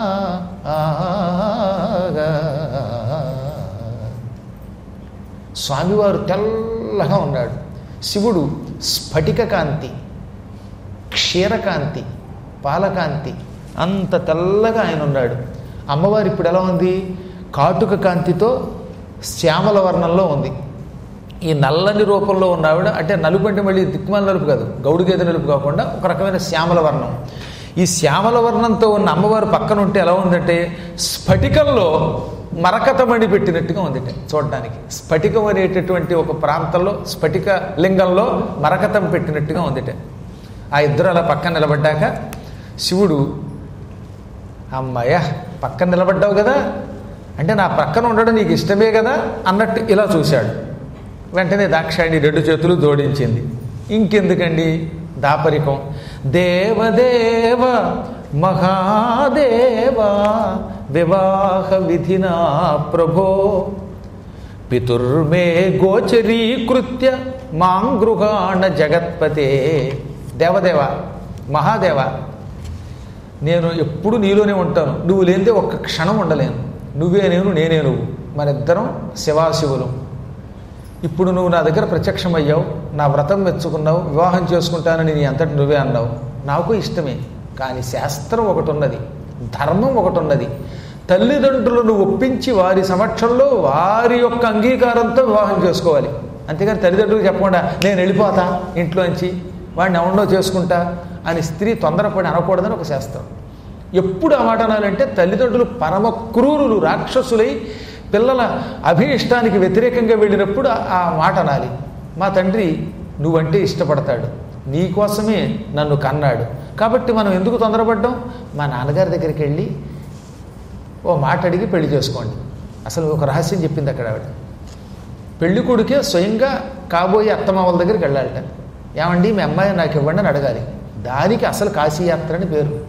Speaker 1: స్వామివారు తెల్లగా ఉన్నాడు శివుడు స్ఫటిక కాంతి క్షీరకాంతి పాలకాంతి అంత తెల్లగా ఆయన ఉన్నాడు అమ్మవారు ఇప్పుడు ఎలా ఉంది కాటుక కాంతితో శ్యామల వర్ణంలో ఉంది ఈ నల్లని రూపంలో ఉన్న ఆవిడ అంటే నలుపు అంటే మళ్ళీ దిక్కుమాల నలుపు కాదు గౌడు గేదె నలుపు కాకుండా ఒక రకమైన శ్యామల వర్ణం ఈ శ్యామల వర్ణంతో ఉన్న అమ్మవారు పక్కన ఉంటే ఎలా ఉందంటే స్ఫటికంలో మరకతమణి పెట్టినట్టుగా ఉందిట చూడడానికి స్ఫటికం అనేటటువంటి ఒక ప్రాంతంలో స్ఫటిక లింగంలో మరకతం పెట్టినట్టుగా ఉందిట ఆ ఇద్దరు అలా పక్కన నిలబడ్డాక శివుడు అమ్మాయ పక్కన నిలబడ్డావు కదా అంటే నా పక్కన ఉండడం నీకు ఇష్టమే కదా అన్నట్టు ఇలా చూశాడు వెంటనే దాక్షాయణి రెండు చేతులు జోడించింది ఇంకెందుకండి దాపరికం దేవదేవ మహాదేవ వివాహ విధినా ప్రభో పితుర్మే గోచరీకృత్య మాంగృహాణ జగత్పతే దేవదేవ మహాదేవ నేను ఎప్పుడు నీలోనే ఉంటాను నువ్వు లేనిదే ఒక్క క్షణం ఉండలేను నువ్వే నేను నేనే నువ్వు మనిద్దరం శివాశివులు ఇప్పుడు నువ్వు నా దగ్గర ప్రత్యక్షమయ్యావు నా వ్రతం మెచ్చుకున్నావు వివాహం చేసుకుంటానని నీ అంతటి నువ్వే అన్నావు నాకు ఇష్టమే కానీ శాస్త్రం ఒకటి ఉన్నది ధర్మం ఒకటి ఉన్నది తల్లిదండ్రులను ఒప్పించి వారి సమక్షంలో వారి యొక్క అంగీకారంతో వివాహం చేసుకోవాలి అంతేగాని తల్లిదండ్రులకు చెప్పకుండా నేను వెళ్ళిపోతా ఇంట్లోంచి వాడిని ఎవరినో చేసుకుంటా అని స్త్రీ తొందరపడి అనకూడదని ఒక శాస్త్రం ఎప్పుడు ఆ మాట అనాలంటే తల్లిదండ్రులు పరమ క్రూరులు రాక్షసులై పిల్లల అభీష్టానికి వ్యతిరేకంగా వెళ్ళినప్పుడు ఆ- ఆ మాట అనాలి మా తండ్రి నువ్వంటే ఇష్టపడతాడు నీకోసమే నన్ను కన్నాడు కాబట్టి మనం ఎందుకు తొందరపడ్డాం మా నాన్నగారి దగ్గరికి వెళ్ళి ఓ మాట అడిగి పెళ్లి చేసుకోండి అసలు ఒక రహస్యం చెప్పింది అక్కడ ఆవిడ పెళ్లి కొడుకే స్వయంగా కాబోయే అత్తమామల దగ్గరికి వెళ్ళాలట ఏమండి మీ అమ్మాయి నాకు ఇవ్వండి అని అడగాలి దానికి అసలు కాశీయాత్ర అని పేరు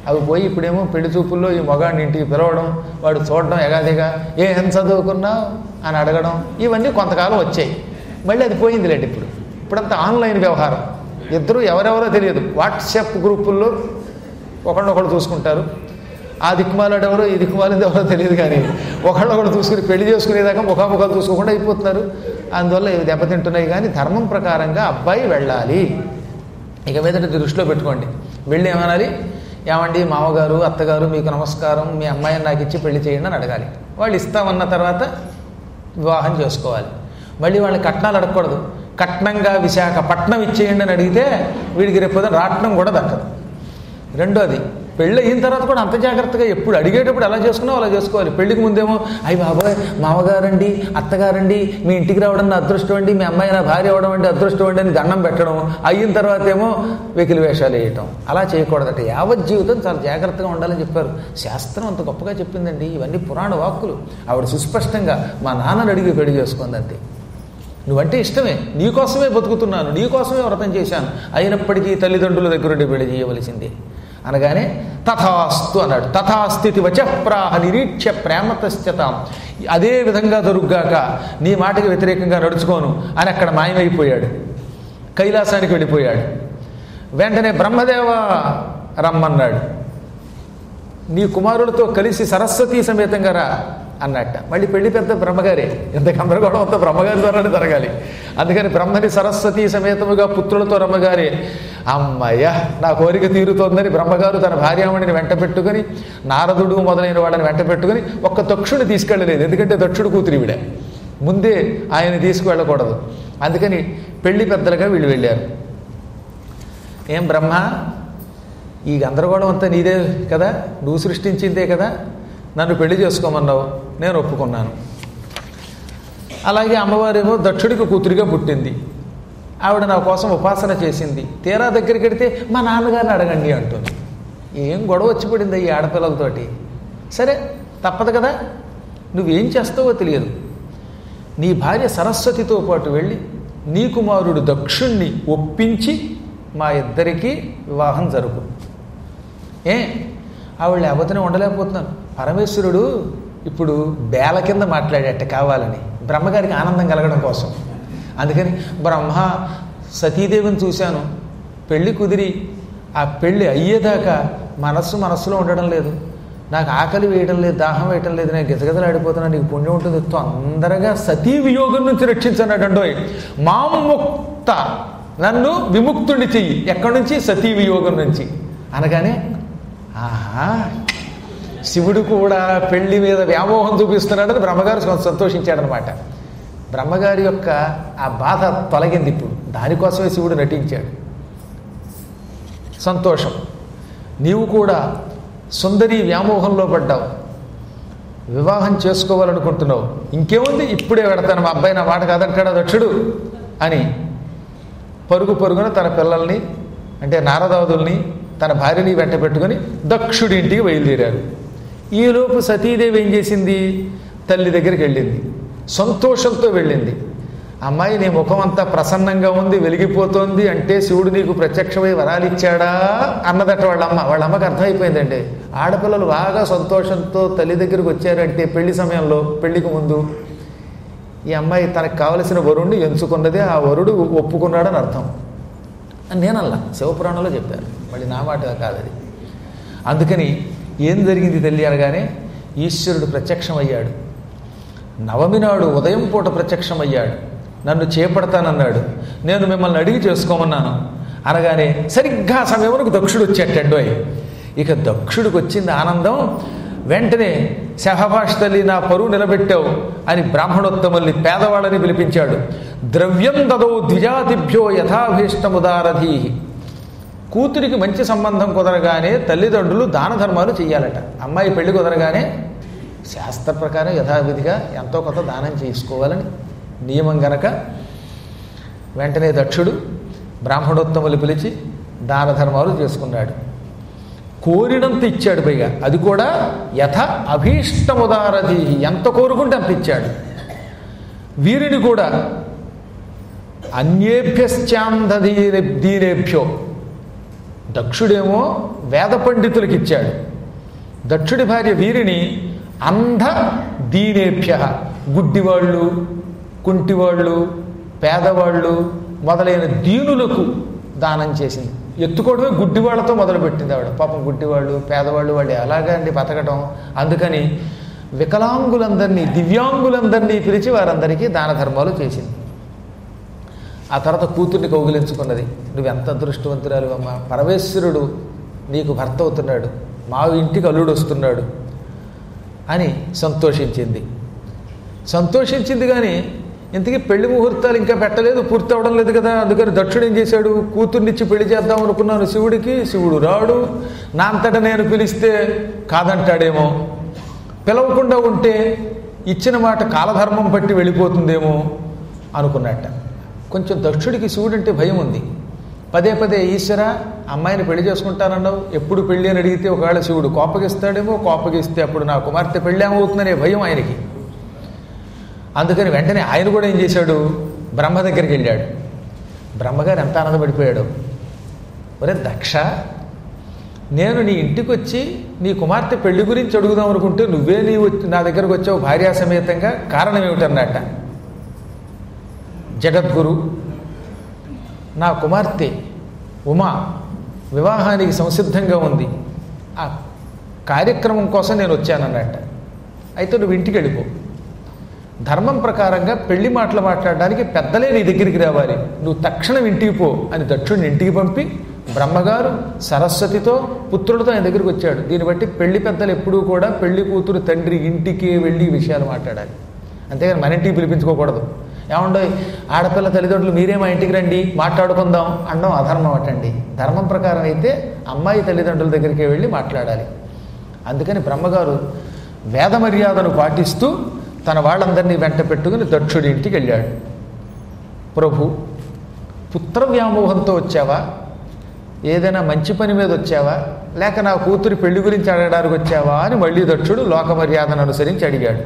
Speaker 1: అవి పోయి ఇప్పుడేమో పెళ్లి చూపుల్లో ఈ మగాడిని ఇంటికి పిలవడం వాడు చూడడం ఎగాదిగా ఏం చదువుకున్నావు అని అడగడం ఇవన్నీ కొంతకాలం వచ్చాయి మళ్ళీ అది పోయిందిలేండి ఇప్పుడు ఇప్పుడంతా ఆన్లైన్ వ్యవహారం ఇద్దరు ఎవరెవరో తెలియదు వాట్సాప్ గ్రూపుల్లో ఒకళ్ళొకళ్ళు చూసుకుంటారు ఆ దిక్కుమాలాడు ఎవరో ఈ దిక్కుమాలింది ఎవరో తెలియదు కానీ ఒకళ్ళొకళ్ళు చూసుకుని పెళ్లి చేసుకునేదాకా ముఖాముఖాలు చూసుకోకుండా అయిపోతున్నారు అందువల్ల ఇవి దెబ్బతింటున్నాయి కానీ ధర్మం ప్రకారంగా అబ్బాయి వెళ్ళాలి ఇక మీదట దృష్టిలో పెట్టుకోండి వెళ్ళి ఏమనాలి ఏమండి మామగారు అత్తగారు మీకు నమస్కారం మీ అమ్మాయిని నాకు ఇచ్చి పెళ్లి చేయండి అని అడగాలి వాళ్ళు ఇస్తామన్న తర్వాత వివాహం చేసుకోవాలి మళ్ళీ వాళ్ళని కట్నాలు అడగకూడదు కట్నంగా విశాఖపట్నం ఇచ్చేయండి అని అడిగితే వీడికి రేపు పొద్దున రాట్నం కూడా దక్కదు రెండోది పెళ్ళి అయిన తర్వాత కూడా అంత జాగ్రత్తగా ఎప్పుడు అడిగేటప్పుడు ఎలా చేసుకున్నావు అలా చేసుకోవాలి పెళ్లికి ముందేమో అయ్యి బాబాయ్ మామగారండి అత్తగారండి మీ ఇంటికి రావడం నా అదృష్టం అండి మీ అమ్మాయి నా భార్య అవడం అండి అదృష్టం అండి అని దండం పెట్టడం అయిన తర్వాత ఏమో వెకిలి వేషాలు వేయటం అలా చేయకూడదట యావత్ జీవితం చాలా జాగ్రత్తగా ఉండాలని చెప్పారు శాస్త్రం అంత గొప్పగా చెప్పిందండి ఇవన్నీ పురాణ వాక్కులు ఆవిడ సుస్పష్టంగా మా నాన్నని అడిగి పెళ్లి చేసుకుంది అంతే నువ్వంటే ఇష్టమే నీకోసమే బతుకుతున్నాను నీకోసమే వ్రతం చేశాను అయినప్పటికీ తల్లిదండ్రుల దగ్గరుండి పెళ్లి చేయవలసిందే అనగానే తథాస్తు అన్నాడు తథాస్థితి వచప్రాహ నిరీక్ష ప్రేమతశ్చతాం అదే విధంగా దొరుగ్గాక నీ మాటకి వ్యతిరేకంగా నడుచుకోను అని అక్కడ మాయమైపోయాడు కైలాసానికి వెళ్ళిపోయాడు వెంటనే బ్రహ్మదేవ రమ్మన్నాడు నీ కుమారులతో కలిసి సరస్వతీ సమేతంగా రా అన్నట్ట మళ్ళీ పెళ్లి పెద్ద బ్రహ్మగారే ఎంత గందరగోళం అంతా బ్రహ్మగారి ద్వారానే జరగాలి అందుకని బ్రహ్మని సరస్వతి సమేతముగా పుత్రులతో రమ్మగారే అమ్మయ్య నా కోరిక తీరుతోందని బ్రహ్మగారు తన భార్యామణిని వెంట పెట్టుకుని నారదుడు మొదలైన వాళ్ళని వెంట పెట్టుకుని ఒక్క దక్షుని తీసుకెళ్ళలేదు ఎందుకంటే దక్షుడు కూతురు ఈవిడ ముందే ఆయన తీసుకువెళ్ళకూడదు అందుకని పెళ్లి పెద్దలుగా వీళ్ళు వెళ్ళారు ఏం బ్రహ్మ ఈ గందరగోళం అంతా నీదే కదా నువ్వు సృష్టించిందే కదా నన్ను పెళ్లి చేసుకోమన్నావు నేను ఒప్పుకున్నాను అలాగే అమ్మవారేమో దక్షుడికి కూతురిగా పుట్టింది ఆవిడ నా కోసం ఉపాసన చేసింది తీరా దగ్గరికి వెడితే మా నాన్నగారిని అడగండి అంటుంది ఏం గొడవ వచ్చి పడింది ఈ ఆడపిల్లలతోటి సరే తప్పదు కదా నువ్వేం చేస్తావో తెలియదు నీ భార్య సరస్వతితో పాటు వెళ్ళి నీ కుమారుడు దక్షుణ్ణి ఒప్పించి మా ఇద్దరికీ వివాహం జరుపు ఏ ఆవిడ లేకపోతేనే ఉండలేకపోతున్నాను పరమేశ్వరుడు ఇప్పుడు బేల కింద మాట్లాడేట కావాలని బ్రహ్మగారికి ఆనందం కలగడం కోసం అందుకని బ్రహ్మ సతీదేవిని చూశాను పెళ్ళి కుదిరి ఆ పెళ్ళి అయ్యేదాకా మనస్సు మనస్సులో ఉండడం లేదు నాకు ఆకలి వేయడం లేదు దాహం వేయటం లేదు నేను గిజగిజలాడిపోతున్నా నీకు పుణ్యం ఉంటుంది తొందరగా సతీ వియోగం నుంచి రక్షించన్నాడండోయ్ మాముక్త నన్ను విముక్తుడిని చెయ్యి ఎక్కడి నుంచి సతీ వియోగం నుంచి అనగానే ఆహా శివుడు కూడా పెళ్లి మీద వ్యామోహం చూపిస్తున్నాడని బ్రహ్మగారు కొంచెం సంతోషించాడనమాట బ్రహ్మగారి యొక్క ఆ బాధ తొలగింది ఇప్పుడు దానికోసమే శివుడు నటించాడు సంతోషం నీవు కూడా సుందరి వ్యామోహంలో పడ్డావు వివాహం చేసుకోవాలనుకుంటున్నావు ఇంకేముంది ఇప్పుడే పెడతాను మా అబ్బాయి నా మాట కాదంటాడా దక్షుడు అని పరుగు పరుగున తన పిల్లల్ని అంటే నారదాదుల్ని తన భార్యని వెంట పెట్టుకుని దక్షుడి ఇంటికి బయలుదేరారు ఈలోపు సతీదేవి ఏం చేసింది తల్లి దగ్గరికి వెళ్ళింది సంతోషంతో వెళ్ళింది అమ్మాయి నీ ముఖం అంతా ప్రసన్నంగా ఉంది వెలిగిపోతోంది అంటే శివుడు నీకు ప్రత్యక్షమై వరాలు ఇచ్చాడా అన్నదట వాళ్ళమ్మ వాళ్ళ అమ్మకి అర్థమైపోయిందండి ఆడపిల్లలు బాగా సంతోషంతో తల్లి దగ్గరికి వచ్చారంటే పెళ్లి సమయంలో పెళ్లికి ముందు ఈ అమ్మాయి తనకు కావలసిన వరుణ్ణి ఎంచుకున్నదే ఆ వరుడు ఒప్పుకున్నాడని అర్థం అని నేనల్లా శివపురాణంలో చెప్పారు మళ్ళీ నా మాట కాదు అది అందుకని ఏం జరిగింది తల్లి అనగానే ఈశ్వరుడు ప్రత్యక్షమయ్యాడు నవమి నాడు ఉదయం పూట ప్రత్యక్షమయ్యాడు నన్ను చేపడతానన్నాడు నేను మిమ్మల్ని అడిగి చేసుకోమన్నాను అనగానే సరిగ్గా ఆ సమయంలో దక్షుడు వచ్చేటండోయ్ ఇక దక్షుడికి వచ్చింది ఆనందం వెంటనే శహభాష్ తల్లి నా పరువు నిలబెట్టావు అని బ్రాహ్మణోత్తముల్ని పేదవాళ్ళని పిలిపించాడు ద్రవ్యం దదౌ ద్విజాతిభ్యో యథాభీష్టముదారధీ కూతురికి మంచి సంబంధం కుదరగానే తల్లిదండ్రులు దాన ధర్మాలు చేయాలట అమ్మాయి పెళ్లి కుదరగానే శాస్త్ర ప్రకారం యథావిధిగా ఎంతో కొంత దానం చేసుకోవాలని నియమం గనక వెంటనే దక్షుడు బ్రాహ్మణోత్తములు పిలిచి దాన ధర్మాలు చేసుకున్నాడు కోరినంత ఇచ్చాడు పైగా అది కూడా యథ అభీష్టముదారధి ఎంత కోరుకుంటే అంత ఇచ్చాడు వీరిని కూడా అన్యేభ్యశ్చాంధీనే దీనేభ్యో దక్షుడేమో వేద పండితులకు ఇచ్చాడు దక్షుడి భార్య వీరిని అంధ దీనేభ్య గుడ్డివాళ్ళు కుంటివాళ్ళు పేదవాళ్ళు మొదలైన దీనులకు దానం చేసింది ఎత్తుకోవడమే గుడ్డివాళ్లతో మొదలుపెట్టింది ఆవిడ పాపం గుడ్డివాళ్ళు పేదవాళ్ళు వాళ్ళు ఎలాగా అండి బతకటం అందుకని వికలాంగులందరినీ దివ్యాంగులందరినీ పిలిచి వారందరికీ దాన ధర్మాలు చేసింది ఆ తర్వాత కూతుర్ని కౌగిలించుకున్నది నువ్వెంత అదృష్టవంతురాలు అమ్మ పరమేశ్వరుడు నీకు భర్త అవుతున్నాడు మా ఇంటికి అల్లుడు వస్తున్నాడు అని సంతోషించింది సంతోషించింది కానీ ఇంతకీ పెళ్లి ముహూర్తాలు ఇంకా పెట్టలేదు పూర్తి అవడం లేదు కదా అందుకని దక్షుడు ఏం చేశాడు కూతుర్నిచ్చి పెళ్లి చేద్దాం అనుకున్నాను శివుడికి శివుడు రాడు నా అంతటా నేను పిలిస్తే కాదంటాడేమో పిలవకుండా ఉంటే ఇచ్చిన మాట కాలధర్మం పట్టి వెళ్ళిపోతుందేమో అనుకున్నట్ట కొంచెం దక్షుడికి శివుడంటే భయం ఉంది పదే పదే ఈశ్వర అమ్మాయిని పెళ్లి చేసుకుంటానన్నావు ఎప్పుడు పెళ్ళి అని అడిగితే ఒకవేళ శివుడు కోపగిస్తాడేమో కోపగిస్తే అప్పుడు నా కుమార్తె పెళ్ళి ఏమవుతుందనే భయం ఆయనకి అందుకని వెంటనే ఆయన కూడా ఏం చేశాడు బ్రహ్మ దగ్గరికి వెళ్ళాడు బ్రహ్మగారు ఎంత ఆనందపడిపోయాడు ఒరే దక్ష నేను నీ ఇంటికి వచ్చి నీ కుమార్తె పెళ్లి గురించి అడుగుదాం అనుకుంటే నువ్వే నీ వచ్చి నా దగ్గరకు వచ్చావు భార్యా సమేతంగా కారణం ఏమిటన్నట్ట జగద్గురు నా కుమార్తె ఉమా వివాహానికి సంసిద్ధంగా ఉంది ఆ కార్యక్రమం కోసం నేను వచ్చానన్నట్ట అయితే నువ్వు ఇంటికి వెళ్ళిపో ధర్మం ప్రకారంగా పెళ్లి మాటలు మాట్లాడడానికి పెద్దలే నీ దగ్గరికి రావాలి నువ్వు తక్షణం ఇంటికి పో అని దక్షుడిని ఇంటికి పంపి బ్రహ్మగారు సరస్వతితో పుత్రుడితో ఆయన దగ్గరికి వచ్చాడు దీన్ని బట్టి పెళ్లి పెద్దలు ఎప్పుడూ కూడా పెళ్లి కూతురు తండ్రి ఇంటికి వెళ్ళి ఈ విషయాలు మాట్లాడాలి అంతేగాని మన ఇంటికి పిలిపించుకోకూడదు ఏమండో ఆడపిల్ల తల్లిదండ్రులు మీరే మా ఇంటికి రండి మాట్లాడుకుందాం అనడం అధర్మం అటండి ధర్మం ప్రకారం అయితే అమ్మాయి తల్లిదండ్రుల దగ్గరికి వెళ్ళి మాట్లాడాలి అందుకని బ్రహ్మగారు వేద మర్యాదను పాటిస్తూ తన వాళ్ళందరినీ వెంట పెట్టుకుని దక్షుడి ఇంటికి వెళ్ళాడు ప్రభు పుత్ర వ్యామోహంతో వచ్చావా ఏదైనా మంచి పని మీద వచ్చావా లేక నా కూతురి పెళ్లి గురించి అడగడానికి వచ్చావా అని మళ్ళీ దక్షుడు లోక మర్యాదను అనుసరించి అడిగాడు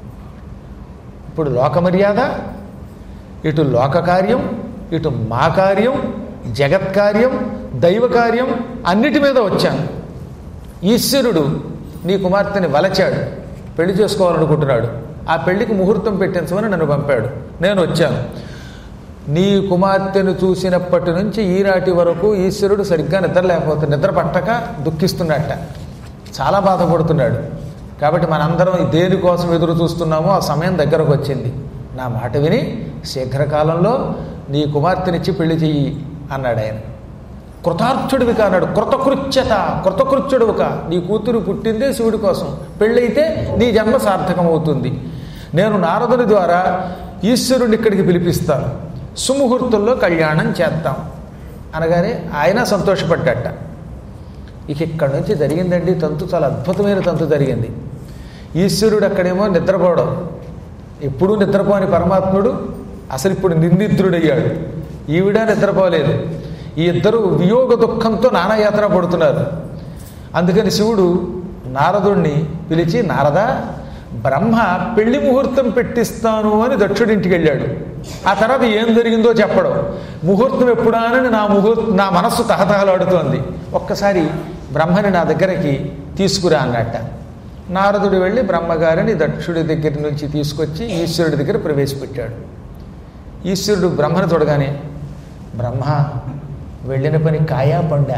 Speaker 1: ఇప్పుడు లోక మర్యాద ఇటు లోక కార్యం ఇటు మా కార్యం జగత్ కార్యం దైవ కార్యం అన్నిటి మీద వచ్చాను ఈశ్వరుడు నీ కుమార్తెని వలచాడు పెళ్లి చేసుకోవాలనుకుంటున్నాడు ఆ పెళ్లికి ముహూర్తం పెట్టించమని నన్ను పంపాడు నేను వచ్చాను నీ కుమార్తెను చూసినప్పటి నుంచి ఈనాటి వరకు ఈశ్వరుడు సరిగ్గా నిద్ర లేకపోతే నిద్ర పట్టక దుఃఖిస్తున్నట్ట చాలా బాధపడుతున్నాడు కాబట్టి మనందరం దేనికోసం ఎదురు చూస్తున్నామో ఆ సమయం దగ్గరకు వచ్చింది నా మాట విని శీఘ్రకాలంలో నీ కుమార్తెనిచ్చి పెళ్లి చెయ్యి అన్నాడు ఆయన కృతార్థుడివి కానాడు కృతకృత్యత కృతకృత్యుడువు కా నీ కూతురు పుట్టిందే శివుడి కోసం పెళ్ళైతే నీ జన్మ సార్థకమవుతుంది నేను నారదుని ద్వారా ఈశ్వరుని ఇక్కడికి పిలిపిస్తాను సుముహూర్తంలో కళ్యాణం చేద్దాం అనగానే ఆయన సంతోషపడ్డట ఇక ఇక్కడి నుంచి జరిగిందండి తంతు చాలా అద్భుతమైన తంతు జరిగింది ఈశ్వరుడు అక్కడేమో నిద్రపోవడం ఎప్పుడూ నిద్రపోని పరమాత్ముడు అసలు ఇప్పుడు నిర్నిద్రుడయ్యాడు ఈవిడ నిద్రపోలేదు ఈ ఇద్దరు వియోగ దుఃఖంతో నానాయాత్ర పడుతున్నారు అందుకని శివుడు నారదుణ్ణి పిలిచి నారద బ్రహ్మ పెళ్లి ముహూర్తం పెట్టిస్తాను అని దక్షుడింటికి వెళ్ళాడు ఆ తర్వాత ఏం జరిగిందో చెప్పడం ముహూర్తం ఎప్పుడానని నా ముహూర్త నా మనస్సు తహతహలాడుతోంది ఒక్కసారి బ్రహ్మని నా దగ్గరికి తీసుకురా అన్నట్ట నారదుడు వెళ్ళి బ్రహ్మగారిని దక్షుడి దగ్గర నుంచి తీసుకొచ్చి ఈశ్వరుడి దగ్గర ప్రవేశపెట్టాడు ఈశ్వరుడు బ్రహ్మను చూడగానే బ్రహ్మ వెళ్ళిన పని కాయా పండా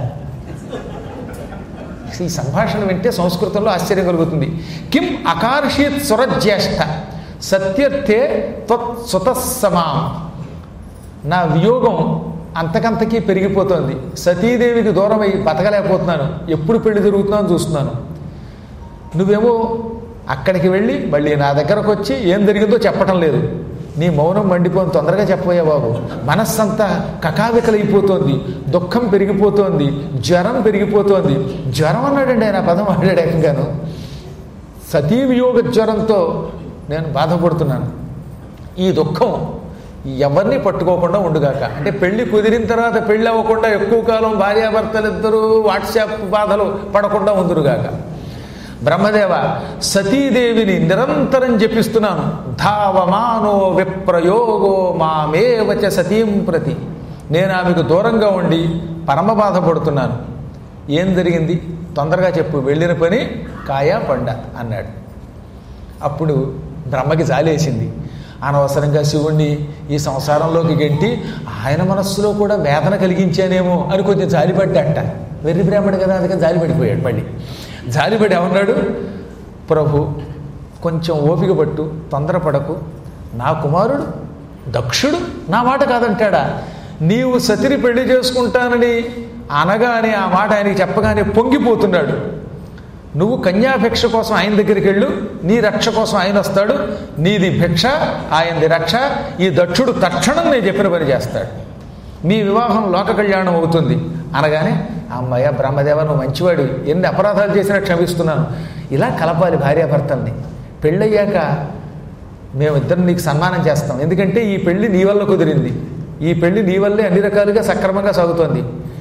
Speaker 1: ఈ సంభాషణ వింటే సంస్కృతంలో ఆశ్చర్యం కలుగుతుంది కిం అకార్షిత్ సురజ్యేష్ఠ సత్యర్థే త్వత్సుతసమాం నా వియోగం అంతకంతకీ పెరిగిపోతుంది సతీదేవికి దూరమై బతకలేకపోతున్నాను ఎప్పుడు పెళ్లి జరుగుతుందో చూస్తున్నాను నువ్వేమో అక్కడికి వెళ్ళి మళ్ళీ నా దగ్గరకు వచ్చి ఏం జరిగిందో చెప్పటం లేదు నీ మౌనం మండిపోని తొందరగా చెప్పబోయా బాబు మనస్సంతా కకావికలైపోతోంది దుఃఖం పెరిగిపోతోంది జ్వరం పెరిగిపోతోంది జ్వరం అన్నాడండి ఆయన ఆ పదం ఆడాడు ఏకంగాను సతీ వియోగ జ్వరంతో నేను బాధపడుతున్నాను ఈ దుఃఖం ఎవరిని పట్టుకోకుండా ఉండుగాక అంటే పెళ్లి కుదిరిన తర్వాత పెళ్లి అవ్వకుండా ఎక్కువ కాలం భార్యాభర్తలిద్దరూ వాట్సాప్ బాధలు పడకుండా ఉందురుగాక బ్రహ్మదేవ సతీదేవిని నిరంతరం జపిస్తున్నాను ధావమానో విప్రయోగో మామేవచ సతీం ప్రతి నేను ఆమెకు దూరంగా ఉండి పరమ బాధపడుతున్నాను ఏం జరిగింది తొందరగా చెప్పు వెళ్ళిన పని కాయా పండ అన్నాడు అప్పుడు బ్రహ్మకి జాలేసింది అనవసరంగా శివుణ్ణి ఈ సంసారంలోకి గెంటి ఆయన మనస్సులో కూడా వేదన కలిగించానేమో అని కొంచెం జాలిపడ్డట వెర్రి బ్రాహ్మడు కదా అందుకని జాలిపడిపోయాడు మళ్ళీ జాలిపడి ఏమన్నాడు ప్రభు కొంచెం ఓపిక పట్టు తొందరపడకు నా కుమారుడు దక్షుడు నా మాట కాదంటాడా నీవు సతిని పెళ్లి చేసుకుంటానని అనగానే ఆ మాట ఆయనకి చెప్పగానే పొంగిపోతున్నాడు నువ్వు కన్యాభిక్ష కోసం ఆయన దగ్గరికి వెళ్ళు నీ రక్ష కోసం ఆయన వస్తాడు నీది భిక్ష ఆయనది రక్ష ఈ దక్షుడు తక్షణం నేను చెప్పిన పని చేస్తాడు మీ వివాహం లోక కళ్యాణం అవుతుంది అనగానే అమ్మయ్య బ్రహ్మదేవ నువ్వు మంచివాడు ఎన్ని అపరాధాలు చేసినా క్షమిస్తున్నాను ఇలా కలపాలి భార్యాభర్తల్ని పెళ్ళయ్యాక మేమిద్దరం నీకు సన్మానం చేస్తాం ఎందుకంటే ఈ పెళ్లి నీ వల్ల కుదిరింది ఈ పెళ్లి నీ వల్లే అన్ని రకాలుగా సక్రమంగా సాగుతోంది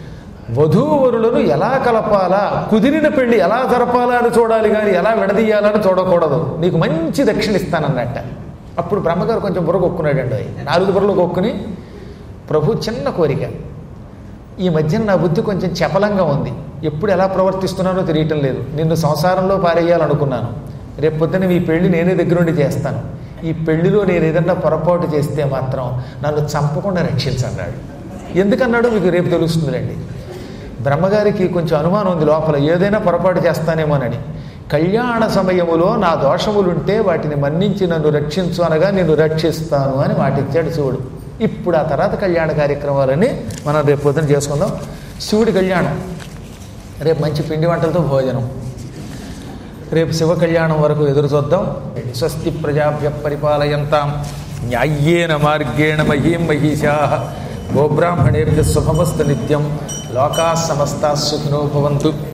Speaker 1: వధూవరులను ఎలా కలపాలా కుదిరిన పెళ్లి ఎలా జరపాలా అని చూడాలి కానీ ఎలా విడదీయాలని చూడకూడదు నీకు మంచి దక్షిణ ఇస్తానన్నట్ట అప్పుడు బ్రహ్మగారు కొంచెం బుర్ర కొక్కున్నాడండి ఆయన. నాలుగు బుర్రలు కొక్కుని ప్రభు చిన్న కోరిక ఈ మధ్యన నా బుద్ధి కొంచెం చపలంగా ఉంది ఎప్పుడు ఎలా ప్రవర్తిస్తున్నానో తెలియటం లేదు నిన్ను సంసారంలో పారేయాలనుకున్నాను రేపు పొద్దున ఈ పెళ్లి నేనే దగ్గరుండి చేస్తాను ఈ పెళ్లిలో నేను ఏదన్నా పొరపాటు చేస్తే మాత్రం నన్ను చంపకుండా రక్షించన్నాడు ఎందుకన్నాడో మీకు రేపు తెలుస్తుందిలేండి బ్రహ్మగారికి కొంచెం అనుమానం ఉంది లోపల ఏదైనా పొరపాటు చేస్తానేమోనని కళ్యాణ సమయములో నా దోషములుంటే వాటిని మన్నించి నన్ను రక్షించు అనగా నేను రక్షిస్తాను అని మాటిచ్చాడు శివుడు ఇప్పుడు ఆ తర్వాత కళ్యాణ కార్యక్రమాలని మనం రేపు పొద్దున చేసుకుందాం శివుడి కళ్యాణం రేపు మంచి పిండి వంటలతో భోజనం రేపు శివ కళ్యాణం వరకు ఎదురు చూద్దాం స్వస్తి ప్రజాభ్య పరిపాలయంతాం న్యాయ్యేన మార్గేణ మహీం మహిషా గోబ్రాహ్మణేభ్య శుభమస్తు నిత్యం లోకా సమస్తా సుఖినో భవంతు